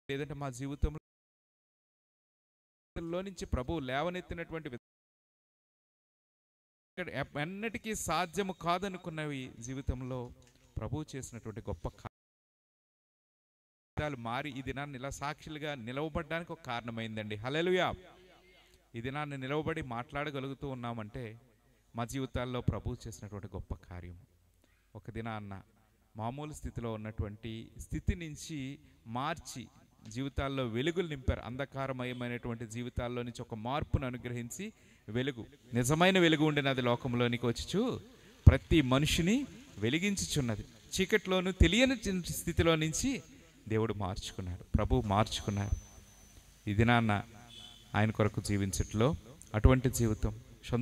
లేదంటే మా జీవితంలో నుంచి ప్రభు లేవనెత్తినటువంటి విధ- ఇక్కడ ఎప్- ఎన్నటికీ సాధ్యము కాదనుకున్నవి జీవితంలో ప్రభు చేసినటువంటి గొప్ప కార్యాలు మారి ఈ దినాన్ని ఇలా సాక్షులుగా నిలవబడడానికి ఒక కారణమైందండి హల్లెలూయా ఈ దినాన్ని నిలవబడి మాట్లాడగలుగుతూ ఉన్నామంటే మా జీవితాల్లో ప్రభు చేసినటువంటి గొప్ప కార్యం ఒక దినాన్న మామూలు స్థితిలో ఉన్నటువంటి స్థితి నుంచి మార్చి జీవితాల్లో వెలుగులు నింపారు అంధకారమయమైనటువంటి జీవితాల్లో నుంచి ఒక మార్పును అనుగ్రహించి వెలుగు నిజమైన వెలుగు ఉండినది లోకంలోనికి వచ్చుచు ప్రతి మనిషిని వెలిగించుచున్నది చీకట్లోను తెలియని చి- స్థితిలో నుంచి దేవుడు మార్చుకున్నాడు ప్రభు మార్చుకున్నారు ఈ దినాన్న ఆయన కొరకు జీవించట్లో అటువంటి జీవితం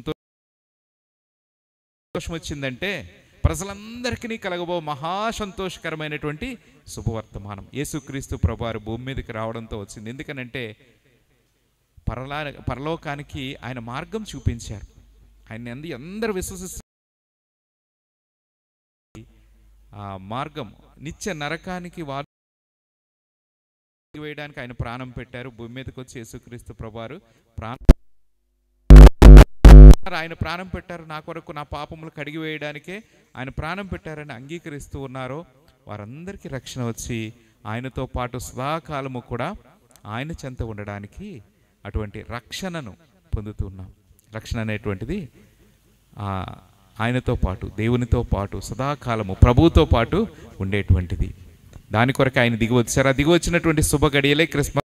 సంతోషం వచ్చిందంటే ప్రజలందరికీ కలగబో మహా సంతోషకరమైనటువంటి శుభవర్తమానం యేసుక్రీస్తు ప్రభువారు భూమి మీదకి రావడంతో వచ్చింది ఎందుకనంటే పరలా పరలోకానికి ఆయన మార్గం చూపించారు ఆయన ఎందు అందరు విశ్వసిస్తారు ఆ మార్గం నిత్య నరకానికి వారు వేయడానికి ఆయన ప్రాణం పెట్టారు భూమి మీదకి వచ్చి యేసుక్రీస్తు ప్రభువారు ప్రాణం ఆయన ప్రాణం పెట్టారు నా కొరకు నా పాపములు కడిగి వేయడానికే ఆయన ప్రాణం పెట్టారని అంగీకరిస్తూ ఉన్నారో వారందరికీ రక్షణ వచ్చి ఆయనతో పాటు సదాకాలము కూడా ఆయన చెంత ఉండడానికి అటువంటి రక్షణను పొందుతున్నాం రక్షణ అనేటువంటిది ఆ, ఆయనతో పాటు దేవునితో పాటు సదాకాలము ప్రభువుతో పాటు ఉండేటువంటిది దాని కొరకు ఆయన దిగి వచ్చారు ఆ దిగి వచ్చినటువంటి శుభ గడియలే క్రిస్మస్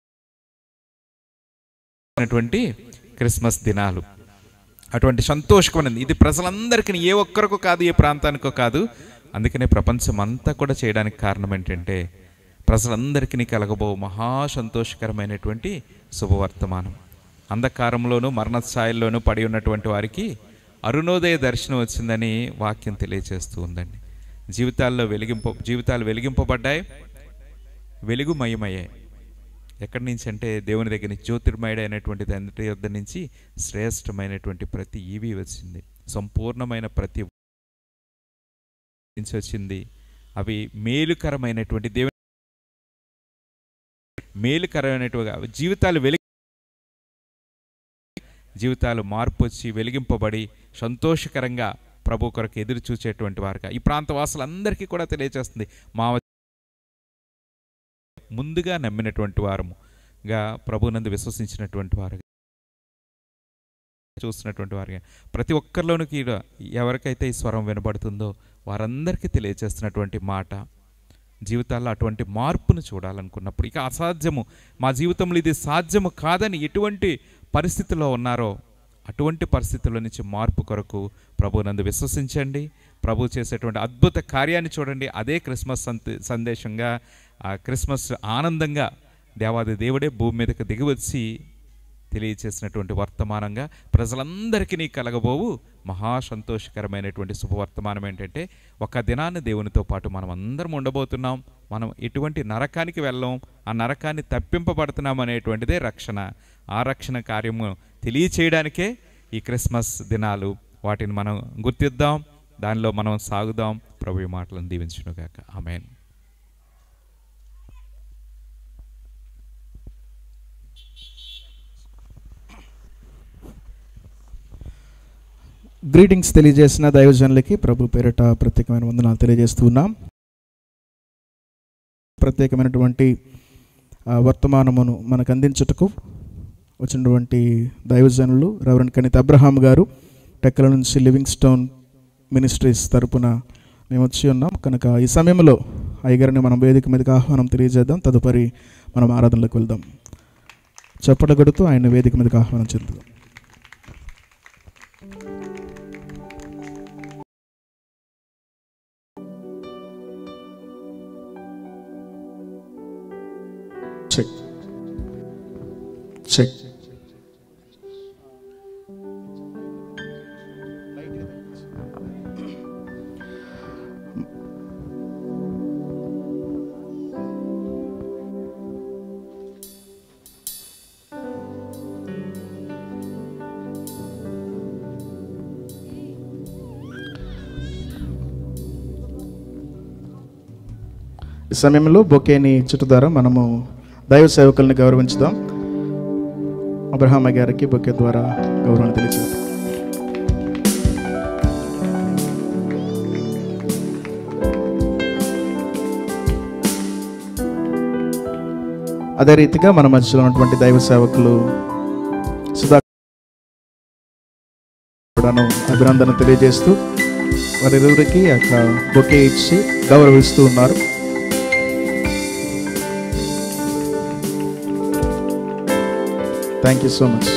అయినటువంటి క్రిస్మస్ దినాలు అటువంటి సంతోషకమైనది ఇది ప్రజలందరికీ ఏ ఒక్కరికో కాదు ఏ ప్రాంతానికో కాదు అందుకనే ప్రపంచం అంతా కూడా చేయడానికి కారణం ఏంటంటే ప్రజలందరికీ కలగబో మహా సంతోషకరమైనటువంటి శుభవర్తమానం అంధకారంలోనూ మరణఛాయల్లోనూ పడి ఉన్నటువంటి వారికి అరుణోదయ దర్శనం వచ్చిందని వాక్యం తెలియజేస్తూ ఉందండి జీవితాల్లో వెలిగింప జీవితాలు వెలిగింపబడ్డాయి వెలుగుమయమయ్యాయి ఎక్కడి నుంచి అంటే దేవుని దగ్గర నుంచి జ్యోతిర్మయుడు అయినటువంటి తండ్రి యొద్ద నుంచి శ్రేష్టమైనటువంటి ప్రతి ఈవి వచ్చింది సంపూర్ణమైన ప్రతి నుంచి వచ్చింది అవి మేలుకరమైనటువంటి దేవుని మేలుకరమైనటువంటి జీవితాలు వెలిగి జీవితాలు మార్పు వచ్చి వెలిగింపబడి సంతోషకరంగా ప్రభు కొరకు ఎదురు చూసేటువంటి వారుగా ఈ ప్రాంత వాసులందరికీ కూడా తెలియజేస్తుంది మా ముందుగా నమ్మినటువంటి వారముగా ప్రభునందు విశ్వసించినటువంటి వారుగా చూస్తున్నటువంటి వారుగా ప్రతి ఒక్కరిలోనికి ఈడ- ఎవరికైతే ఈ స్వరం వినబడుతుందో వారందరికీ తెలియజేస్తున్నటువంటి మాట జీవితాల్లో అటువంటి మార్పును చూడాలనుకున్నప్పుడు ఇక అసాధ్యము మా జీవితంలో ఇది సాధ్యము కాదని ఎటువంటి పరిస్థితిలో ఉన్నారో అటువంటి పరిస్థితుల నుంచి మార్పు కొరకు ప్రభునందు విశ్వసించండి ప్రభు చేసేటువంటి అద్భుత కార్యాన్ని చూడండి అదే క్రిస్మస్ సంత సందేశంగా ఆ క్రిస్మస్ ఆనందంగా దేవాది దేవుడే భూమి మీదకి దిగివచ్చి తెలియచేసినటువంటి వర్తమానంగా ప్రజలందరికీ కలగబోవు మహా సంతోషకరమైనటువంటి శుభవర్తమానం ఏంటంటే ఒక దినాన్ని దేవునితో పాటు మనం అందరం ఉండబోతున్నాం మనం ఎటువంటి నరకానికి వెళ్ళాం ఆ నరకాన్ని తప్పింపబడుతున్నాం అనేటువంటిదే రక్షణ ఆ రక్షణ కార్యము తెలియచేయడానికే ఈ క్రిస్మస్ దినాలు వాటిని మనం గుర్తిద్దాం దానిలో మనం సాగుదాం ప్రభు ఈ మాటలను దీవించునుగాక ఆమెన్ గ్రీటింగ్స్ తెలియజేసిన దైవజనులకి ప్రభు పేరిట ప్రత్యేకమైన వందనాలు తెలియజేస్తూ ఉన్నాం ప్రత్యేకమైనటువంటి ఆ, వర్తమానమును మనకు అందించుటకు వచ్చినటువంటి దైవజనులు రెవరెండ్ కనిత అబ్రహాం గారు టెక్కల నుంచి లివింగ్ స్టోన్ మినిస్ట్రీస్ తరపున మేము వచ్చి ఉన్నాం కనుక ఈ సమయంలో అయ్యగారిని మనం వేదిక మీదకి ఆహ్వానం తెలియజేద్దాం తదుపరి మనం ఆరాధనలోకి వెళ్దాం చెప్పడగడుతూ ఆయన వేదిక మీదకి ఆహ్వానం చెందుదాం చెక్ చెక్ ఈ సమయంలో బొకేని ఇచ్చుట ద్వారా మనము దైవ సేవకుల్ని గౌరవించుదాం అబ్రహామ గారికి బొకే ద్వారా గౌరవం తెలియజేద్దాం అదే రీతిగా మన మధ్యలో ఉన్నటువంటి దైవ సేవకులు సుధా కూడాను అభినందన తెలియజేస్తూ వారిరువురికి ఆ యొక్క బొకే ఇచ్చి గౌరవిస్తూ ఉన్నారు థ్యాంక్ యూ సో మచ్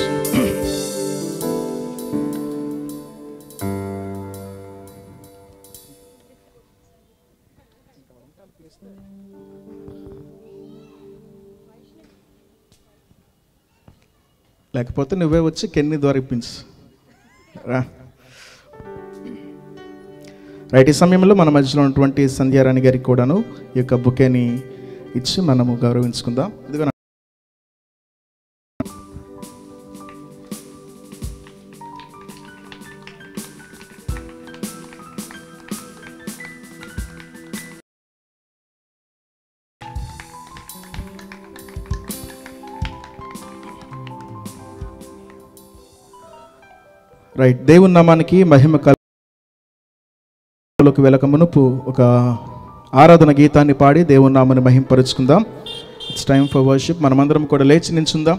లేకపోతే నువ్వే వచ్చి కెన్ని ద్వారా ఇప్పించు రా రైట్ ఈ సమయంలో మన మధ్యలో ఉన్నటువంటి సంధ్యారాణి గారికి కూడాను ఈ యొక్క బుకేని ఇచ్చి మనము గౌరవించుకుందాం ఇదిగో నా- రైట్ దేవుని నామానికి మహిమ కలోకి వెళ్ళక మునుపు ఒక ఆరాధన గీతాన్ని పాడి దేవుని నామాన్ని మహింపరుచుకుందాం ఇట్స్ టైం ఫర్ వర్షిప్ మనమందరం కూడా లేచి నించుందాం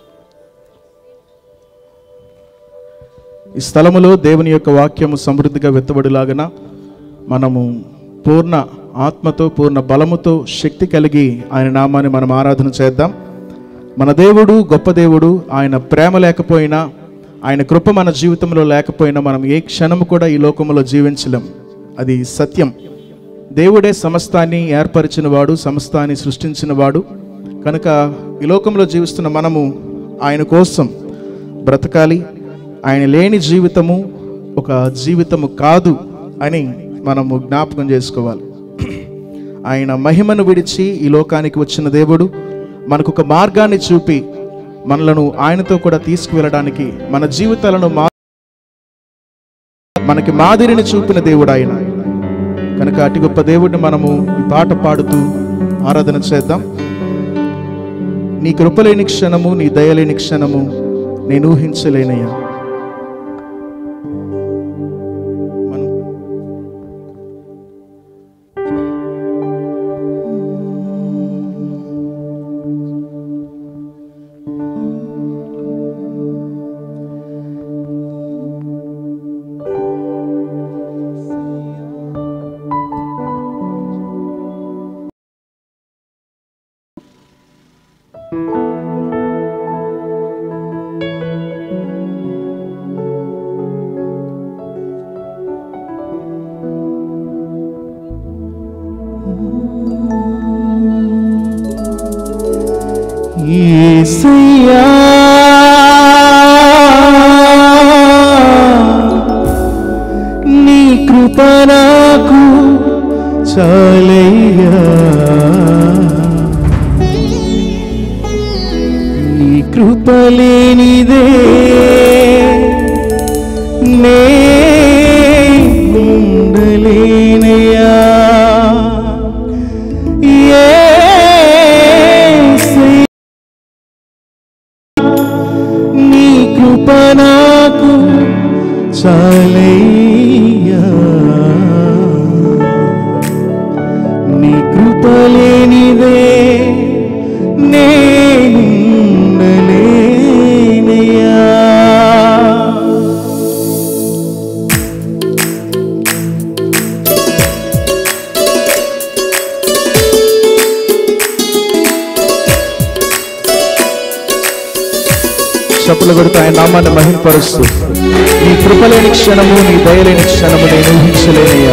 ఈ స్థలములో దేవుని యొక్క వాక్యము సమృద్ధిగా వెత్తబడిలాగన మనము పూర్ణ ఆత్మతో పూర్ణ బలముతో శక్తి కలిగి ఆయన నామాన్ని మనం ఆరాధన చేద్దాం మన దేవుడు గొప్ప దేవుడు ఆయన ప్రేమ లేకపోయినా ఆయన కృప మన జీవితంలో లేకపోయినా మనం ఏ క్షణము కూడా ఈ లోకంలో జీవించలేం అది సత్యం దేవుడే సమస్తాన్ని ఏర్పరిచిన వాడు సమస్తాన్ని సృష్టించిన వాడు కనుక ఈ లోకంలో జీవిస్తున్న మనము ఆయన కోసం బ్రతకాలి ఆయన లేని జీవితము ఒక జీవితము కాదు అని మనము జ్ఞాపకం చేసుకోవాలి ఆయన మహిమను విడిచి ఈ లోకానికి వచ్చిన దేవుడు మనకు ఒక మార్గాన్ని చూపి మనలను ఆయనతో కూడా తీసుకువెళ్ళడానికి మన జీవితాలను మా మనకి మాదిరిని చూపిన దేవుడు ఆయన కనుక అతి గొప్ప దేవుడిని మనము ఈ పాట పాడుతూ ఆరాధన చేద్దాం నీ కృపలేని క్షణము నీ దయలేని క్షణము నేను ఊహించలేనయ్యా మనం యేసయ్యా నీ కృప నాకు చాలయ్యా నీ కృప లేనిదే నే ఉండలేనయ్యా యేసయ్యా నీ కృప నాకు చాలయ్యా నీ కృప లేనిదే నేనుండలేనయ్యా చప్పులు కొడుతూ ఆయన నామాన్ని మహింపరుస్తూ నీ కృపలేని క్షణము నీ దయలేని క్షణము నేను ఊహించలేనయ్యా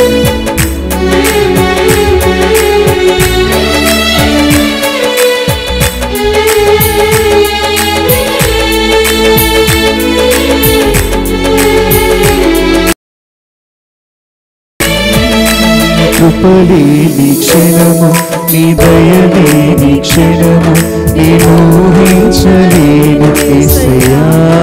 కృపలేని క్షణము నీ దయలేని క్షణము నేను ఊహించలేను ఏసయ్యా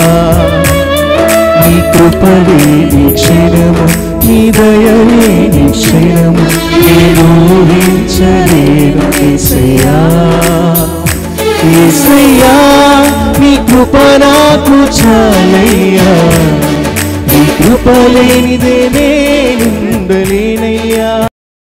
నీ కృపలేని క్షణము నీ దయలేని క్షణము నేను ఊహించలేను ఏసయ్యా యేసయ్యా నీ కృప నాకు చాలయ్యా నీ కృప లేనిదే నేనుండలేనయ్యా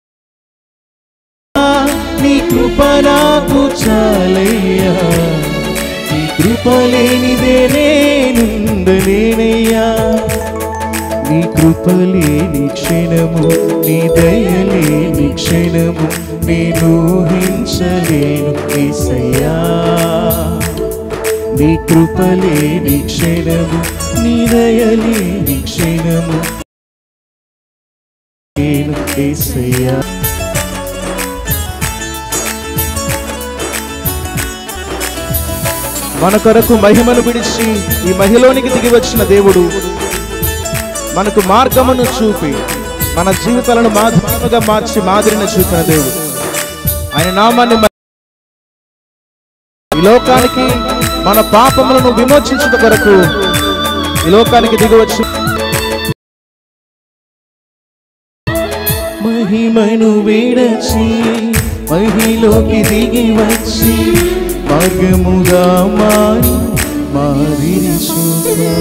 నీ కృప నాకు చాలయ్యా నీ కృప లేనిదే నేనుండలేనయ్యా నీ కృప లేని క్షణము నీ దయ లేని క్షణము నేను ఊహించలేను ఏసయ్యా నీ కృప లేని క్షణము నీ దయ లేని క్షణము నేను ఏసయ్యా మన కొరకు మహిమను విడిచి ఈ మహిలోనికి దిగి వచ్చిన దేవుడు మనకు మార్గమును చూపి మన జీవితాలను మాధుర్యముగా మార్చి మాదిరిని చూపిన దేవుడు ఆయన నామాన్ని మ- ఈ లోకానికి మన పాపములను విమోచించుట కొరకు ఈ లోకానికి దిగవచ్చు మహిమను విడచి మహిలోకి దిగి వచ్చి మార్గముగా మారి మారిని చూపా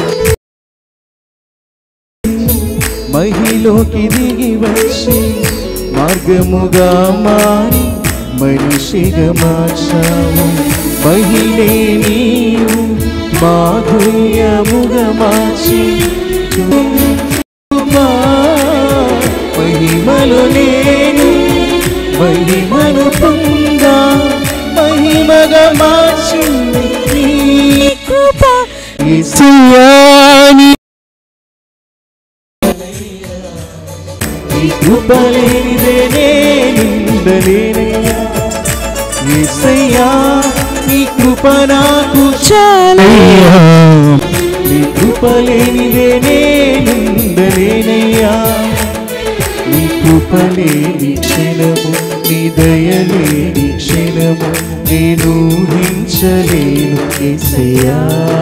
మహిలోకి దిగి వచ్చి మార్గముగా మారి మనిషిగా మార్చాము మహిళే నీవు మాధుర్యముగా మార్చి చూపా. మహిమలు నేను మహిమను పొందా మహిమగా మార్చింది నీ కృప యేసయ్యా, నీ నీ కృప లేనిదే నేనుండలేనయ్యా యేసయ్యా నీ కృప నాకు చాలయ్యా నీ కృప లేనిదే నేనుండలేనయ్యా నీ కృప లేని క్షణము నీ దయ లేని క్షణము నేను ఊహించలేను యేసయ్యా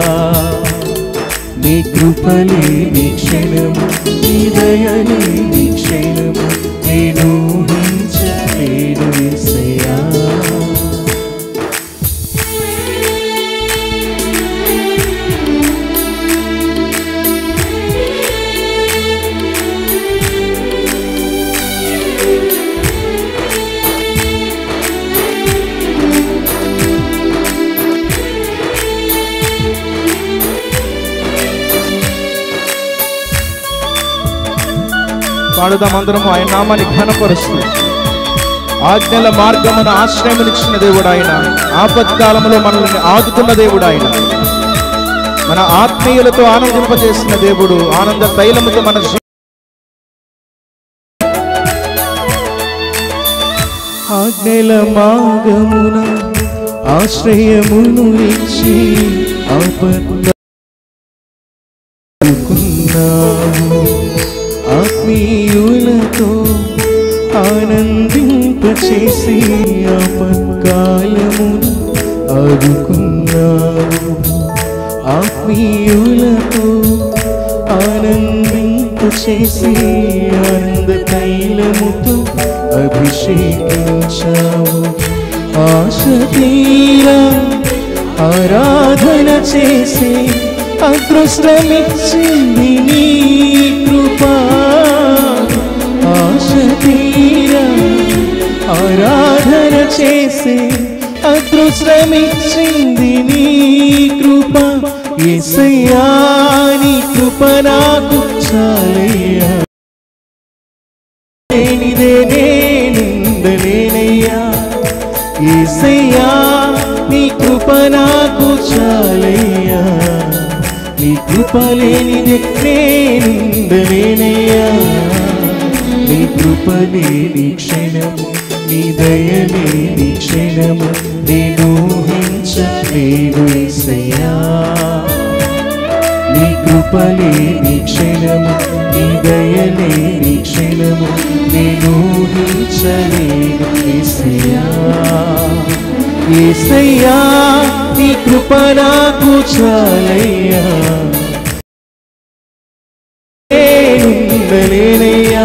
నీ కృప లేని క్షణము నీ దయ లేని క్షణము నేను ఊహించలేను యేసయ్యా పాడుదాం అందరము ఆయన నామాన్ని ఘనపరుస్తూ ఆజ్ఞల మార్గమున ఆశ్రయమునిచ్చిన దేవుడు ఆయన ఆపత్కాలంలో మనల్ని ఆదుకున్న దేవుడు ఆయన మన ఆత్మీయులతో ఆనందింపజేసిన దేవుడు ఆనంద తైలముతో మన జీ- ఆజ్ఞల మార్గమున ఆశ్రయమును ఇచ్చి ఆపన్నాము ఆత్మీయులతో ఆనందింపచేసి ఆపత్కాలమును ఆదుకున్నాము ఆత్మీయులతో ఆనందింపచేసి ఆనంద తైలముతో అభిషేకించావు ఆశ తీరా ఆరాధన చేసి అదృష్టమిచ్చింది నీ కృపా ఆశ తీరా ఆరాధన చేసి అదృష్టమిచ్చింది నీ కృప యేసయ్యా నీ కృప నాకు చాలయ్యా లేనిదే నేనుండలేనయ్యా యేసయ్యా నీ కృప నాకు చాలయ్యా నీ కృప లేనిదే నేనుండలేనయ్యా నీ కృప లేని క్షణము నీ దయ లేని క్షణము నేను ఊహించలేను యేసయ్యా నీ కృప లేని క్షణము నీ దయ లేని క్షణము నేను ఊహించలేను యేసయ్యా యేసయ్యా నీ కృప నాకు చాలయ్యా నేనుండలేనయ్యా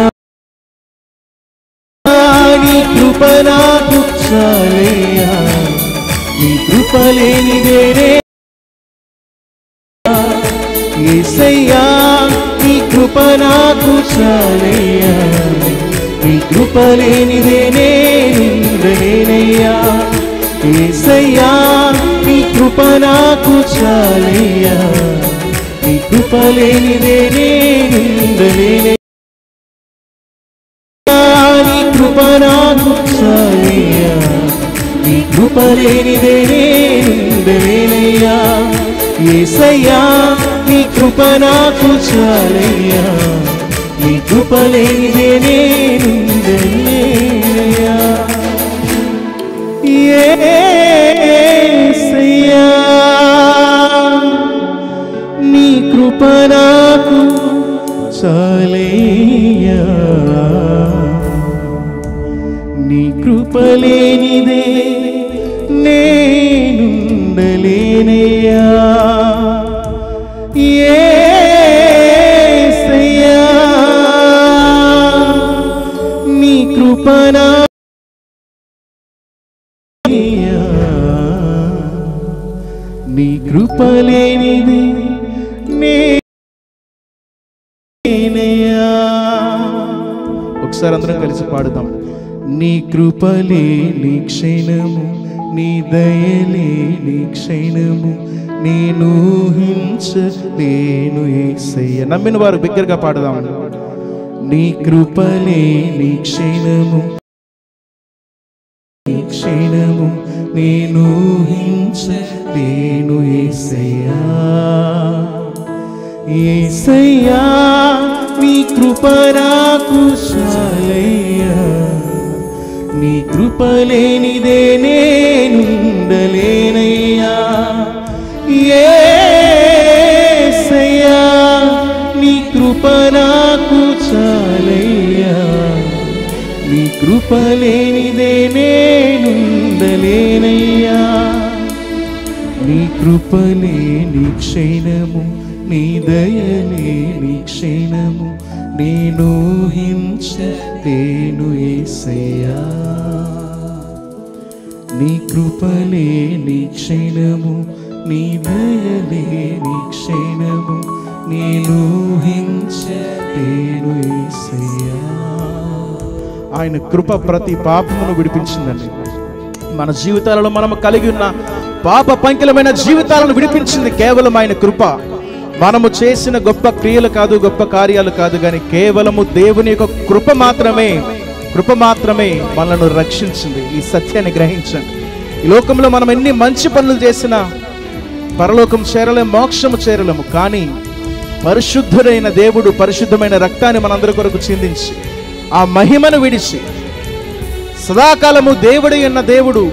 నీ కృప నాకు చాలయ్యా నీ కృపలేనిదేనే ఏసయ్యా నీ కృప నాకు చాలయ్యా నీ కృప లేనిదే నేనుండలేనయ్యా ఏసయ్యా నీ కృప నాకు చాలయ్యా నీ కృప లేనిదే నేనుండలేనయ్యా నీ కృప నాకు చాలయ్యా నీ కృప లేనిదే నేనుండలేనయ్యా ఏసయ్యా నీ కృప నాకు చాలయ్యా నీ కృప లేనిదే నేనుండలేనయ్యా ఏసయ్యా నీ కృప నాకు చాలయ్యా నీ కృప లేనిదే నేనుండలేనయ్యా యేసయ్యా నీ కృప నా నీ కృప లేనిది నేనయ్యా ఒకసారి అందరం కలిసి పాడుదాం నీ కృపలే నీ క్షణము నీ దయలే నీ క్షణము నేను ఊహించలేను ఏసయ్య నమ్మిన వారు బిగ్గరగా పాడుదాం నీ కృపలే నీ క్షణము నీ క్షణము నేను ఊహించలేను ఏసయ్యా ఏసయ్యా నీ కృప నాకు చాలయ్యా నీ కృప లేనిదే నేనుండలేనయ్యా ఏసయ్యా నీ కృప నాకు చాలయ్యా నీ కృప లేనిదే నేనుండలేనయ్యా నీ కృపలే నీ క్షణము నీ దయలే నీ క్షణము నేను హించలేను ఏసయ్యా నీ కృపలే నీ క్షణము నీ దయలే నీ క్షణము నేను హించలేను ఏసయ్యా ఆయన కృప ప్రతి పాపమును విడిపించిందండి మన జీవితాలలో మనము కలిగి ఉన్న పాప పంకిలమైన జీవితాలను విడిపించింది కేవలం ఆయన కృప మనము చేసిన గొప్ప క్రియలు కాదు గొప్ప కార్యాలు కాదు కానీ కేవలము దేవుని యొక్క కృప మాత్రమే కృప మాత్రమే మనల్ని రక్షించింది ఈ సత్యాన్ని గ్రహించండి ఈ లోకంలో మనం ఎన్ని మంచి పనులు చేసినా పరలోకం చేరలేము మోక్షము చేరలేము కానీ పరిశుద్ధుడైన దేవుడు పరిశుద్ధమైన రక్తాన్ని మనందరి కొరకు చిందించి ఆ మహిమను విడిచి సదాకాలము దేవుడి ఉన్న దేవుడు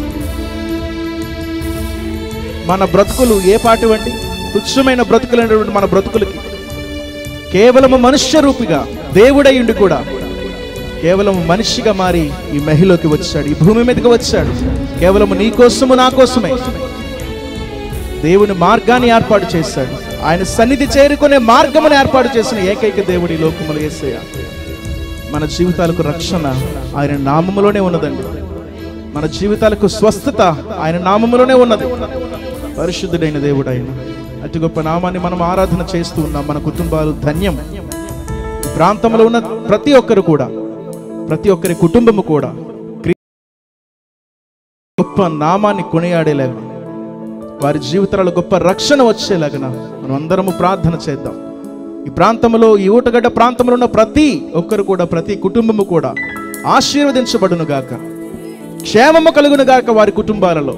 మన బ్రతుకులు ఏ పాటి వంటి తుచ్చమైన బ్రతుకులైనటువంటి మన బ్రతుకులకి కేవలము మనుష్య రూపిగా దేవుడై ఉండి కూడా కేవలం మనిషిగా మారి ఈ మహిలోకి వచ్చాడు ఈ భూమి మీదకి వచ్చాడు కేవలం నీ కోసము నా కోసమే దేవుని మార్గాన్ని ఏర్పాటు చేశాడు ఆయన సన్నిధి చేరుకునే మార్గమును ఏర్పాటు చేసిన ఏకైక దేవుడి ఈ లోకములు యేసయ్య మన జీవితాలకు రక్షణ ఆయన నామములోనే ఉన్నదండి మన జీవితాలకు స్వస్థత ఆయన నామములోనే ఉన్నది పరిశుద్ధుడైన దేవుడు ఆయన అతి గొప్ప నామాన్ని మనం ఆరాధన చేస్తూ ఉన్నాం మన కుటుంబాలు ధన్యం ఈ ప్రాంతంలో ఉన్న ప్రతి ఒక్కరు కూడా ప్రతి ఒక్కరి కుటుంబము కూడా క్రీ- గొప్ప నామాన్ని కొనియాడేలాగా వారి జీవితాలలో గొప్ప రక్షణ వచ్చేలాగా మనం అందరము ప్రార్థన చేద్దాం ఈ ప్రాంతంలో ఈ ఊటగడ్డ ప్రాంతంలో ఉన్న ప్రతి ఒక్కరు కూడా ప్రతి కుటుంబము కూడా ఆశీర్వదించబడును గాక క్షేమము కలుగును గాక వారి కుటుంబాలలో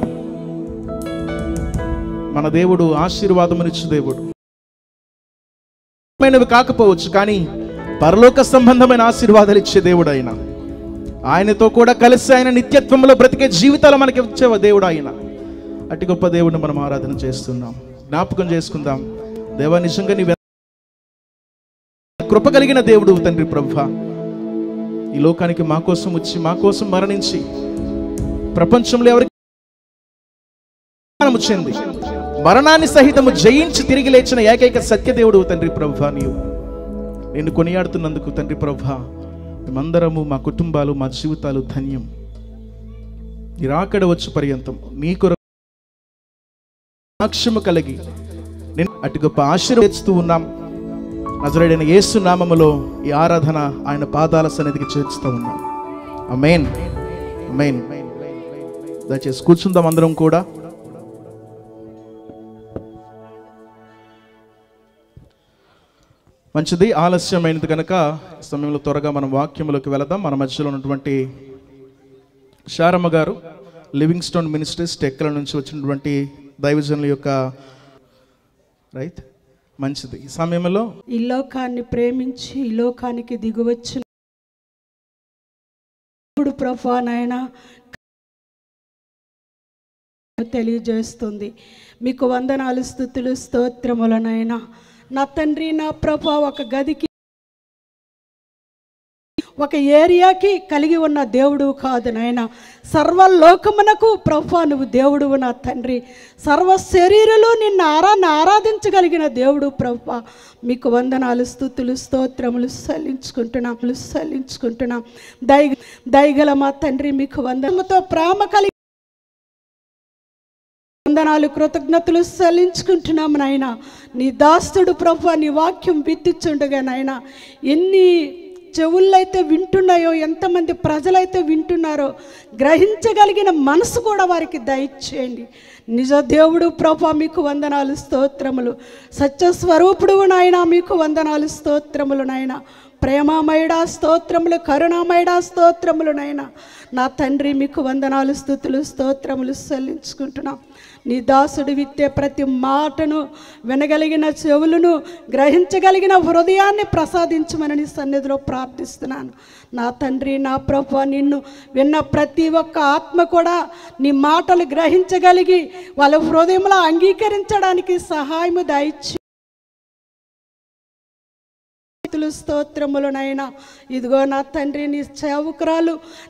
మన దేవుడు ఆశీర్వాదమునిచ్చు దేవుడు మైనవి కాకపోవచ్చు కానీ పరలోక సంబంధమైన ఆశీర్వాదాలు ఇచ్చే దేవుడు ఆయన ఆయనతో కూడా కలిసి ఆయన నిత్యత్వంలో బ్రతికే జీవితాలు మనకి ఇచ్చే దేవుడు ఆయన అట్టి గొప్ప దేవుడిని మనం ఆరాధన చేస్తున్నాం జ్ఞాపకం చేసుకుందాం దేవా నిజంగా నీ కృప కలిగిన దేవుడు తండ్రి ప్రభ ఈ లోకానికి మా కోసం వచ్చి మా కోసం మరణించి ప్రపంచంలో ఎవరికి మరణము చెంది మరణాన్ని సహితము జయించి తిరిగి లేచిన ఏకైక సత్యదేవుడు తండ్రి ప్రభ నీవు నేను కొనియాడుతున్నందుకు తండ్రి ప్రభ మేమందరము మా కుటుంబాలు మా జీవితాలు ధన్యం ఈ రాకడ వచ్చు పర్యంతం నీ కొరకు సాక్ష్యము కలిగి నేను అటు గొప్ప ఆశీర్వదిస్తూ ఉన్నాం నజరేడైన యేసు నామములో ఈ ఆరాధన ఆయన పాదాల సన్నిధికి చేర్చుతూ ఉన్నాం అమేన్ అమేన్ దయచేసి కూర్చుందాం అందరం కూడా మంచిది ఆలస్యమైనది కనుక ఈ సమయంలో త్వరగా మనం వాక్యములోకి వెళదాం మన మధ్యలో ఉన్నటువంటి శారమ్మ గారు లివింగ్ స్టోన్ మినిస్ట్రీస్ టెక్కల నుంచి వచ్చినటువంటి దైవజనుల యొక్క రైట్ మంచిది ఈ సమయంలో ఈ లోకాన్ని ప్రేమించి ఈ లోకానికి దిగువచ్చిన ఇప్పుడు ప్రభా నాయన తెలియజేస్తుంది మీకు వందనాలు స్థుతులు స్తోత్రములనైనా నా తండ్రి నా ప్రభా ఒక గదికి ఒక ఏరియాకి కలిగి ఉన్న దేవుడు కాదు నాయన సర్వలోకమునకు ప్రభా నువ్వు దేవుడువు నా తండ్రి సర్వ శరీరులు నిన్ను ఆరా ఆరాధించగలిగిన దేవుడు ప్రభా మీకు వందనాలు స్థుతులు స్తోత్రములు సల్లించుకుంటున్నాం సల్లించుకుంటున్నాం దై దయగల మా తండ్రి మీకు వందనముతో ప్రేమ కలిగి వందనాలు కృతజ్ఞతలు చెల్లించుకుంటున్నాము నాయన నీ దాస్తుడు ప్రభు నీ వాక్యం విత్తిచుండగా నాయన ఎన్ని చెవుళ్ళైతే వింటున్నాయో ఎంతమంది ప్రజలైతే వింటున్నారో గ్రహించగలిగిన మనసు కూడా వారికి దయచేయండి నిజ దేవుడు ప్రభా మీకు వందనాలు స్తోత్రములు సత్యస్వరూపుడు నాయన మీకు వందనాలు స్తోత్రములు నాయన ప్రేమామయుడా స్తోత్రములు కరుణామయుడా స్తోత్రములు నాయన నా తండ్రి మీకు వందనాలు స్థుతులు స్తోత్రములు చెల్లించుకుంటున్నాం నీ దాసుడు విత్తే ప్రతి మాటను వినగలిగిన చెవులను గ్రహించగలిగిన హృదయాన్ని ప్రసాదించమని నీ సన్నిధిలో ప్రార్థిస్తున్నాను నా తండ్రి నా ప్రభు నిన్ను విన్న ప్రతి ఒక్క ఆత్మ కూడా నీ మాటలు గ్రహించగలిగి వాళ్ళ హృదయంలో అంగీకరించడానికి సహాయము దయచి స్తుతులు స్తోత్రములు నైనా ఇదిగో నా తండ్రి నీ సేవకురాలు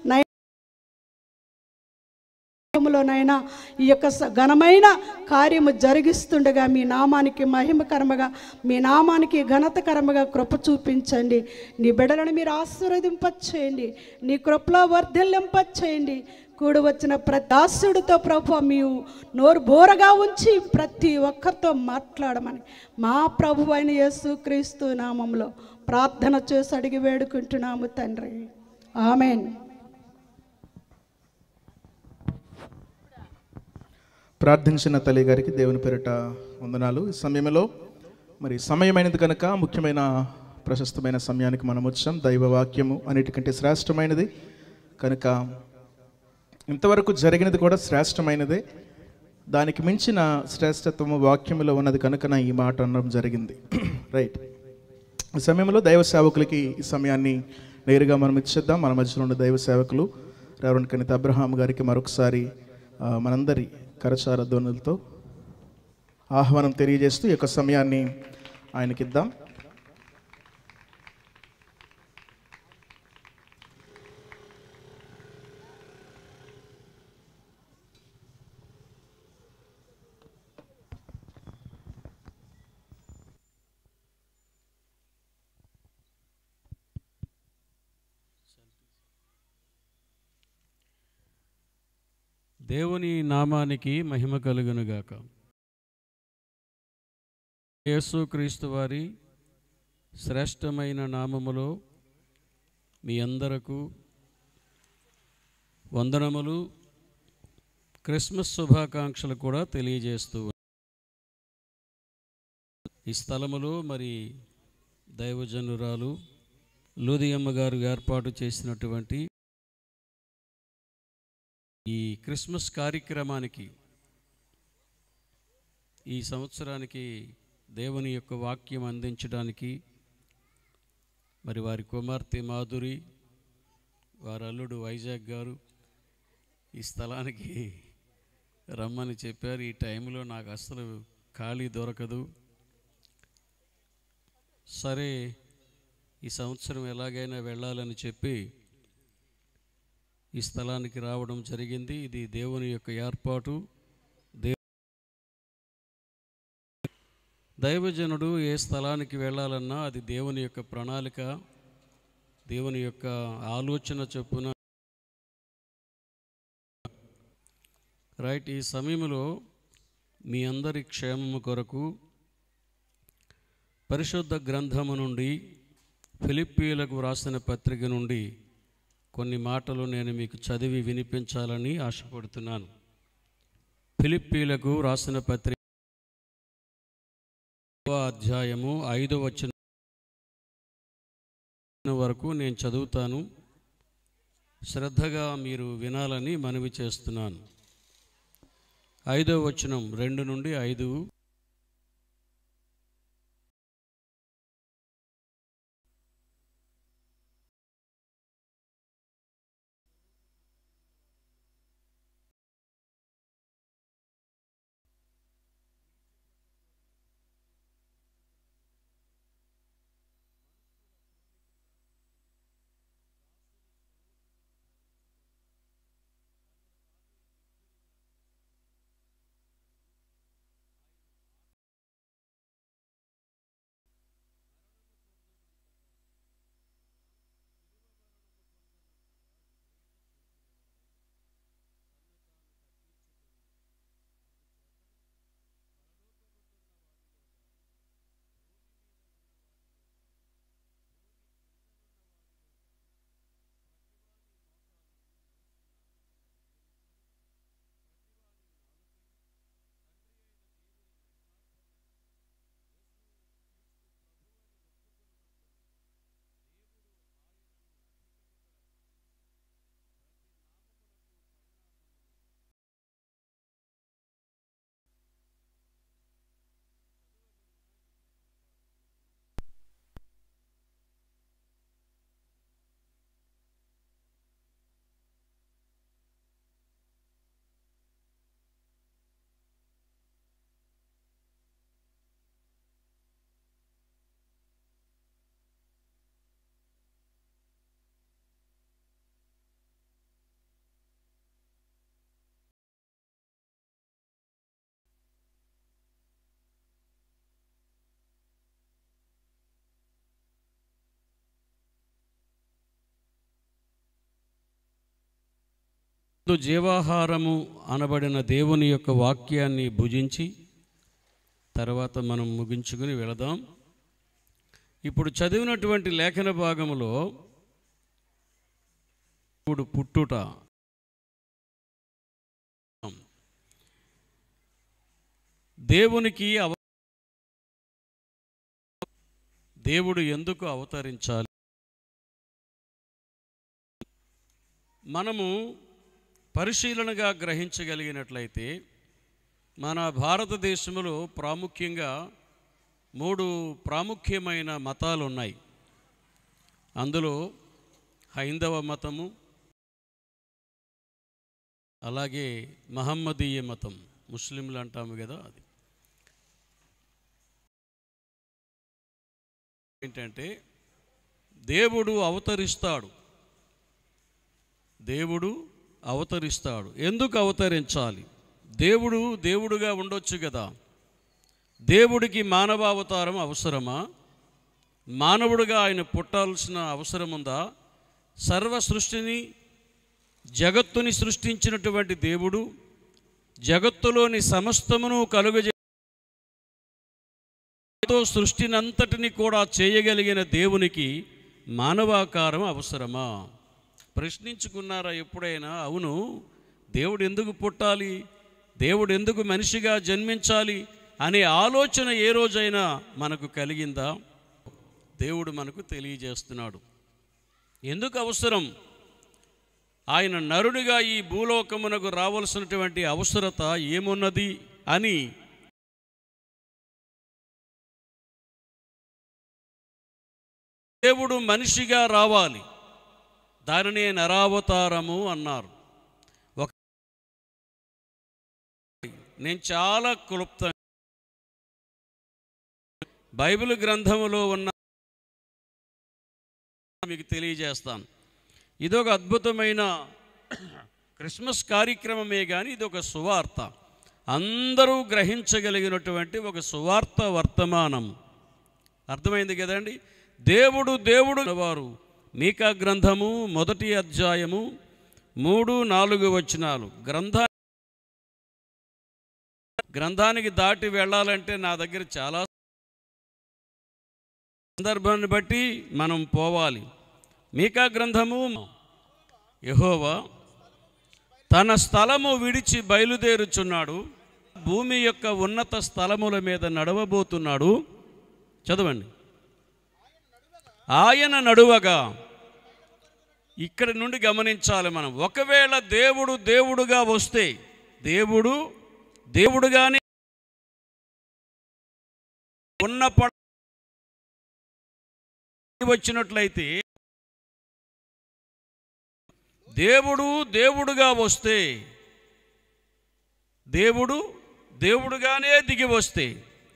నైనా ఈ యొక్క స- ఘనమైన కార్యము జరిగిస్తుండగా మీ నామానికి మహిమకరముగా మీ నామానికి ఘనతకరముగా కృప చూపించండి నీ బిడలను మీరు ఆశీర్వదింపచేయండి నీ కృపలో వర్ధిల్లింపచేయండి కూడి వచ్చిన ప్రతి దాసుడితో ప్రభు మీరు నోరు బోరగా ఉంచి ప్రతి ఒక్కరితో మాట్లాడమని మా ప్రభు అయిన యేసు క్రీస్తు నామంలో ప్రార్థన చేసి అడిగి వేడుకుంటున్నాము తండ్రి ఆమెన్ ప్రార్థించిన తల్లి గారికి దేవుని పేరిట వందనాలు ఈ సమయంలో మరి సమయమైనది కనుక ముఖ్యమైన ప్రశస్తమైన సమయానికి మనం వచ్చాం దైవ వాక్యము అన్నిటికంటే శ్రేష్టమైనది కనుక ఇంతవరకు జరిగినది కూడా శ్రేష్టమైనదే దానికి మించిన శ్రేష్టత్వము వాక్యములో ఉన్నది కనుక నా ఈ మాట అనడం జరిగింది రైట్ ఈ సమయంలో దైవ సేవకులకి ఈ సమయాన్ని నేరుగా మనం ఇచ్చేద్దాం మన మధ్యలో ఉన్న దైవ సేవకులు రెవరెండ్ కనిత అబ్రహాం గారికి మరొకసారి ఆ, మనందరి కరచార ధ్వనులతో ఆహ్వానం తెలియజేస్తూ ఈ యొక్క సమయాన్ని ఆయనకిద్దాం దేవుని నామానికి మహిమ కలుగునుగాక యేసుక్రీస్తు వారి శ్రేష్టమైన నామములో మీ అందరకు వందనములు క్రిస్మస్ శుభాకాంక్షలు కూడా తెలియజేస్తూ ఉన్నాను. ఈ స్థలములో మరి దైవజనురాలు లూదియమ్మ గారు ఏర్పాటు చేసినటువంటి ఈ క్రిస్మస్ కార్యక్రమానికి ఈ సంవత్సరానికి దేవుని యొక్క వాక్యం అందించడానికి మరి వారి కుమార్తె మాధురి వారి అల్లుడు వైజాగ్ గారు ఈ స్థలానికి రమ్మని చెప్పారు ఈ టైంలో నాకు అసలు ఖాళీ దొరకదు సరే ఈ సంవత్సరం ఎలాగైనా వెళ్ళాలని చెప్పి ఈ స్థలానికి రావడం జరిగింది ఇది దేవుని యొక్క ఏర్పాటు దే దైవజనుడు ఏ స్థలానికి వెళ్ళాలన్నా అది దేవుని యొక్క ప్రణాళిక దేవుని యొక్క ఆలోచన చొప్పున రైట్ ఈ సమయంలో మీ అందరి క్షేమము కొరకు పరిశుద్ధ గ్రంథము నుండి ఫిలిప్పీలకు వ్రాసిన పత్రిక నుండి కొన్ని మాటలు నేను మీకు చదివి వినిపించాలని ఆశపడుతున్నాను ఫిలిప్పీలకు రాసిన పత్రిక ఐదవ అధ్యాయము ఐదో వచ్చిన వరకు నేను చదువుతాను శ్రద్ధగా మీరు వినాలని మనవి చేస్తున్నాను ఐదో వచనం రెండు నుండి ఐదు ముందు జీవాహారము అనబడిన దేవుని యొక్క వాక్యాన్ని భుజించి తర్వాత మనం ముగించుకుని వెళదాం ఇప్పుడు చదివినటువంటి లేఖన భాగములో ఇప్పుడు పుట్టుట దేవునికి అవ దేవుడు ఎందుకు అవతరించాలి మనము పరిశీలనగా గ్రహించగలిగినట్లయితే మన భారతదేశంలో ప్రాముఖ్యంగా మూడు ప్రాముఖ్యమైన మతాలు ఉన్నాయి అందులో హైందవ మతము అలాగే మహమ్మదీయ మతం ముస్లింలు అంటాము కదా అది ఏంటంటే దేవుడు అవతరిస్తాడు దేవుడు అవతరిస్తాడు ఎందుకు అవతరించాలి దేవుడు దేవుడుగా ఉండొచ్చు కదా దేవుడికి మానవావతారం అవసరమా మానవుడిగా ఆయన పుట్టాల్సిన అవసరం ఉందా సర్వ సృష్టిని జగత్తుని సృష్టించినటువంటి దేవుడు జగత్తులోని సమస్తమును కలుగజే తో సృష్టినంతటిని కూడా చేయగలిగిన దేవునికి మానవాకారం అవసరమా ప్రశ్నించుకున్నారా ఎప్పుడైనా అవును దేవుడు ఎందుకు పుట్టాలి దేవుడు ఎందుకు మనిషిగా జన్మించాలి అనే ఆలోచన ఏ రోజైనా మనకు కలిగిందా దేవుడు మనకు తెలియజేస్తున్నాడు ఎందుకు అవసరం ఆయన నరుడిగా ఈ భూలోకమునకు రావలసినటువంటి అవసరత ఏమున్నది అని దేవుడు మనిషిగా రావాలి దానినే నరావతారము అన్నారు ఒక నేను చాలా క్లుప్త బైబిల్ గ్రంథములో ఉన్న మీకు తెలియజేస్తాను ఇదొక అద్భుతమైన క్రిస్మస్ కార్యక్రమమే కానీ ఇది ఒక సువార్త అందరూ గ్రహించగలిగినటువంటి ఒక సువార్త వర్తమానం అర్థమైంది కదండి దేవుడు దేవుడు వారు మీకా గ్రంథము మొదటి అధ్యాయము మూడు నాలుగు వచనాలు గ్రంథ గ్రంథానికి దాటి వెళ్ళాలంటే నా దగ్గర చాలా సందర్భాన్ని బట్టి మనం పోవాలి మీకా గ్రంథము యెహోవా తన స్థలము విడిచి బయలుదేరుచున్నాడు భూమి యొక్క ఉన్నత స్థలముల మీద నడవబోతున్నాడు చదవండి ఆయన నడువగా ఇక్కడి నుండి గమనించాలి మనం ఒకవేళ దేవుడు దేవుడుగా వస్తే దేవుడు దేవుడుగానే ఉన్న పడ వచ్చినట్లయితే దేవుడు దేవుడుగా వస్తే దేవుడు దేవుడుగానే దిగి వస్తే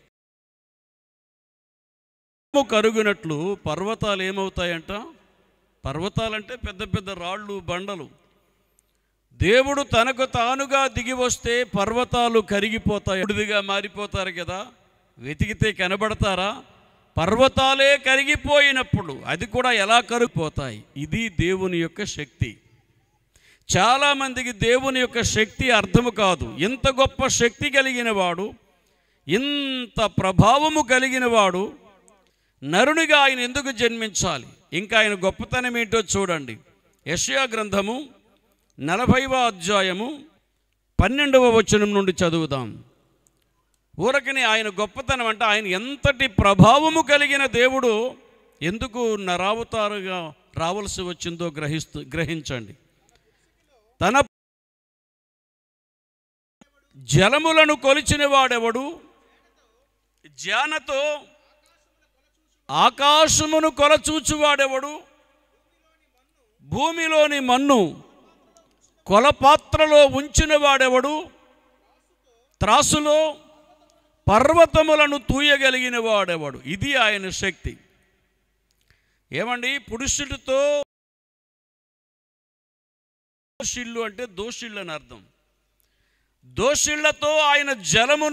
కరుగునట్లు పర్వతాలు ఏమవుతాయంట పర్వతాలంటే పెద్ద పెద్ద రాళ్ళు బండలు దేవుడు తనకు తానుగా దిగి వస్తే పర్వతాలు కరిగిపోతాయి బుడిదిగా మారిపోతారు కదా వెతికితే కనబడతారా పర్వతాలే కరిగిపోయినప్పుడు అది కూడా ఎలా కరిగిపోతాయి ఇది దేవుని యొక్క శక్తి చాలామందికి దేవుని యొక్క శక్తి అర్థము కాదు ఇంత గొప్ప శక్తి కలిగిన వాడు ఇంత ప్రభావము కలిగిన వాడు నరునిగా ఆయన ఎందుకు జన్మించాలి ఇంకా ఆయన గొప్పతనం ఏంటో చూడండి యషయా గ్రంథము నలభైవ అధ్యాయము పన్నెండవ వచనం నుండి చదువుదాం ఊరకని ఆయన గొప్పతనం అంటే ఆయన ఎంతటి ప్రభావము కలిగిన దేవుడు ఎందుకు నరావతారుగా రావలసి వచ్చిందో గ్రహిస్తూ గ్రహించండి తన జలములను కొలిచిన వాడెవడు జానతో ఆకాశమును కొలచూచువాడెవడు భూమిలోని మన్ను కొలపాత్రలో ఉంచిన వాడెవడు త్రాసులో పర్వతములను తూయగలిగిన వాడెవడు ఇది ఆయన శక్తి ఏమండి పురుషుడితో దోషిళ్ళు అంటే దోషిళ్ళు అని అర్థం దోషిళ్లతో ఆయన జలమును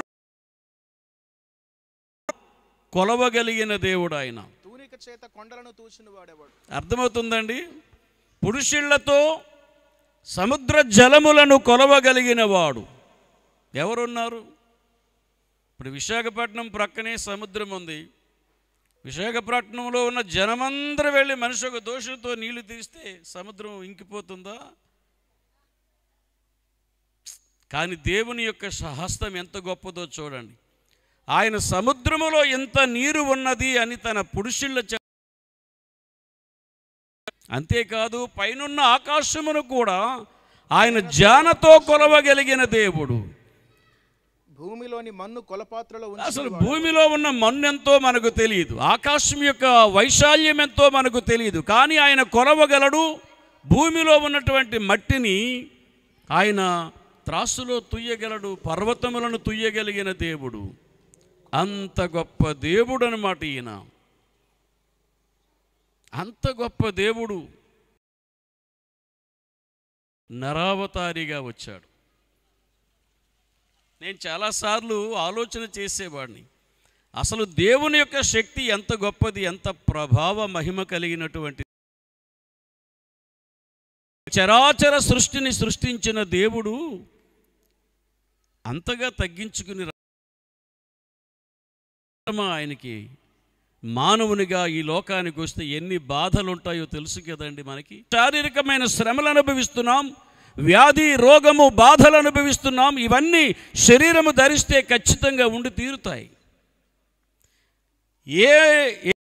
కొలవగలిగిన దేవుడు ఆయన తూనిక చేత కొండలను తూచిన వాడేవాడు అర్థమవుతుందండి పురుషుళ్లతో సముద్ర జలములను కొలవగలిగిన వాడు ఎవరున్నారు ఇప్పుడు విశాఖపట్నం ప్రక్కనే సముద్రం ఉంది విశాఖపట్నంలో ఉన్న జనమందరూ వెళ్ళి మనిషి ఒక దోషంతో నీళ్లు తీస్తే సముద్రం ఇంకిపోతుందా కానీ దేవుని యొక్క హస్తం ఎంత గొప్పదో చూడండి ఆయన సముద్రములో ఎంత నీరు ఉన్నది అని తన పురుషుల చే అంతేకాదు పైనున్న ఆకాశమును కూడా ఆయన జానతో కొలవగలిగిన దేవుడు భూమిలోని మన్ను కొలపాత్రలో అసలు ఉంచిన భూమిలో ఉన్న మన్ను ఎంతో మనకు తెలియదు ఆకాశం యొక్క వైశాల్యం ఎంతో మనకు తెలియదు కానీ ఆయన కొలవగలడు భూమిలో ఉన్నటువంటి మట్టిని ఆయన త్రాసులో తుయ్యగలడు పర్వతములను తుయ్యగలిగిన దేవుడు అంత గొప్ప దేవుడు అనమాట ఈయన అంత గొప్ప దేవుడు నరావతారిగా వచ్చాడు నేను చాలాసార్లు ఆలోచన చేసేవాడిని అసలు దేవుని యొక్క శక్తి ఎంత గొప్పది ఎంత ప్రభావ మహిమ కలిగినటువంటి చరాచర సృష్టిని సృష్టించిన దేవుడు అంతగా తగ్గించుకుని రా- ఆయనకి మానవునిగా ఈ లోకానికి వస్తే ఎన్ని బాధలు ఉంటాయో తెలుసు కదండి మనకి శారీరకమైన శ్రమలు అనుభవిస్తున్నాం వ్యాధి రోగము బాధలు అనుభవిస్తున్నాం ఇవన్నీ శరీరము ధరిస్తే ఖచ్చితంగా ఉండి తీరుతాయి ఏ ఏ-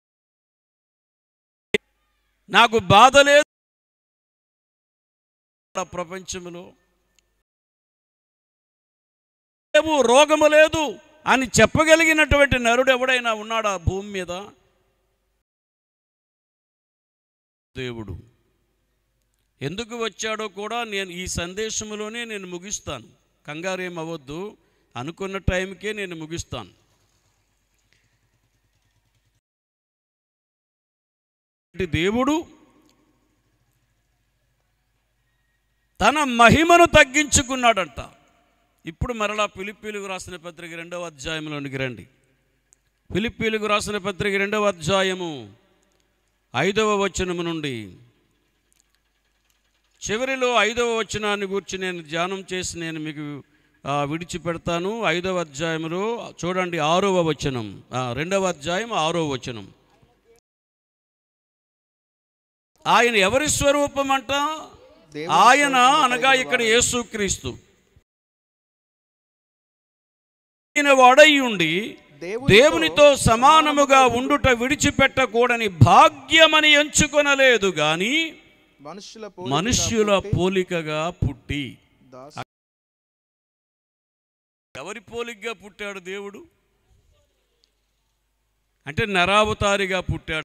నాకు బాధ లేదు ప్రపంచంలో లేవు రోగము లేదు అని చెప్పగలిగినటువంటి నరుడు ఎవడైనా ఉన్నాడా భూమి మీద దేవుడు ఎందుకు వచ్చాడో కూడా నేను ఈ సందేశంలోనే నేను ముగిస్తాను కంగారేం అవ్వద్దు అనుకున్న టైంకే నేను ముగిస్తాను దేవుడు తన మహిమను తగ్గించుకున్నాడంట ఇప్పుడు మరలా ఫిలిప్పీలకు రాసిన పత్రిక రెండవ అధ్యాయంలోనికి రండి ఫిలిప్పీలకు రాసిన పత్రిక రెండవ అధ్యాయము ఐదవ వచనము నుండి చివరిలో ఐదవ వచనాన్ని గురించి నేను ధ్యానం చేసి నేను మీకు ఆ, విడిచిపెడతాను ఐదవ అధ్యాయంలో చూడండి ఆరవ వచనం ఆ, రెండవ అధ్యాయం ఆరవ వచనం ఆయన ఎవరి స్వరూపం అంట ఆయన అనగా ఇక్కడ యేసుక్రీస్తు ఆయన వాడై ఉండి దేవునితో సమానముగా ఉండుట విడిచిపెట్టకూడని భాగ్యమని ఎంచుకొనలేదు గాని మనుషుల మనుష్యుల పోలికగా పుట్టి దాసు ఎవరి పోలికగా పుట్టాడు దేవుడు అంటే నరావతారిగా పుట్టాడు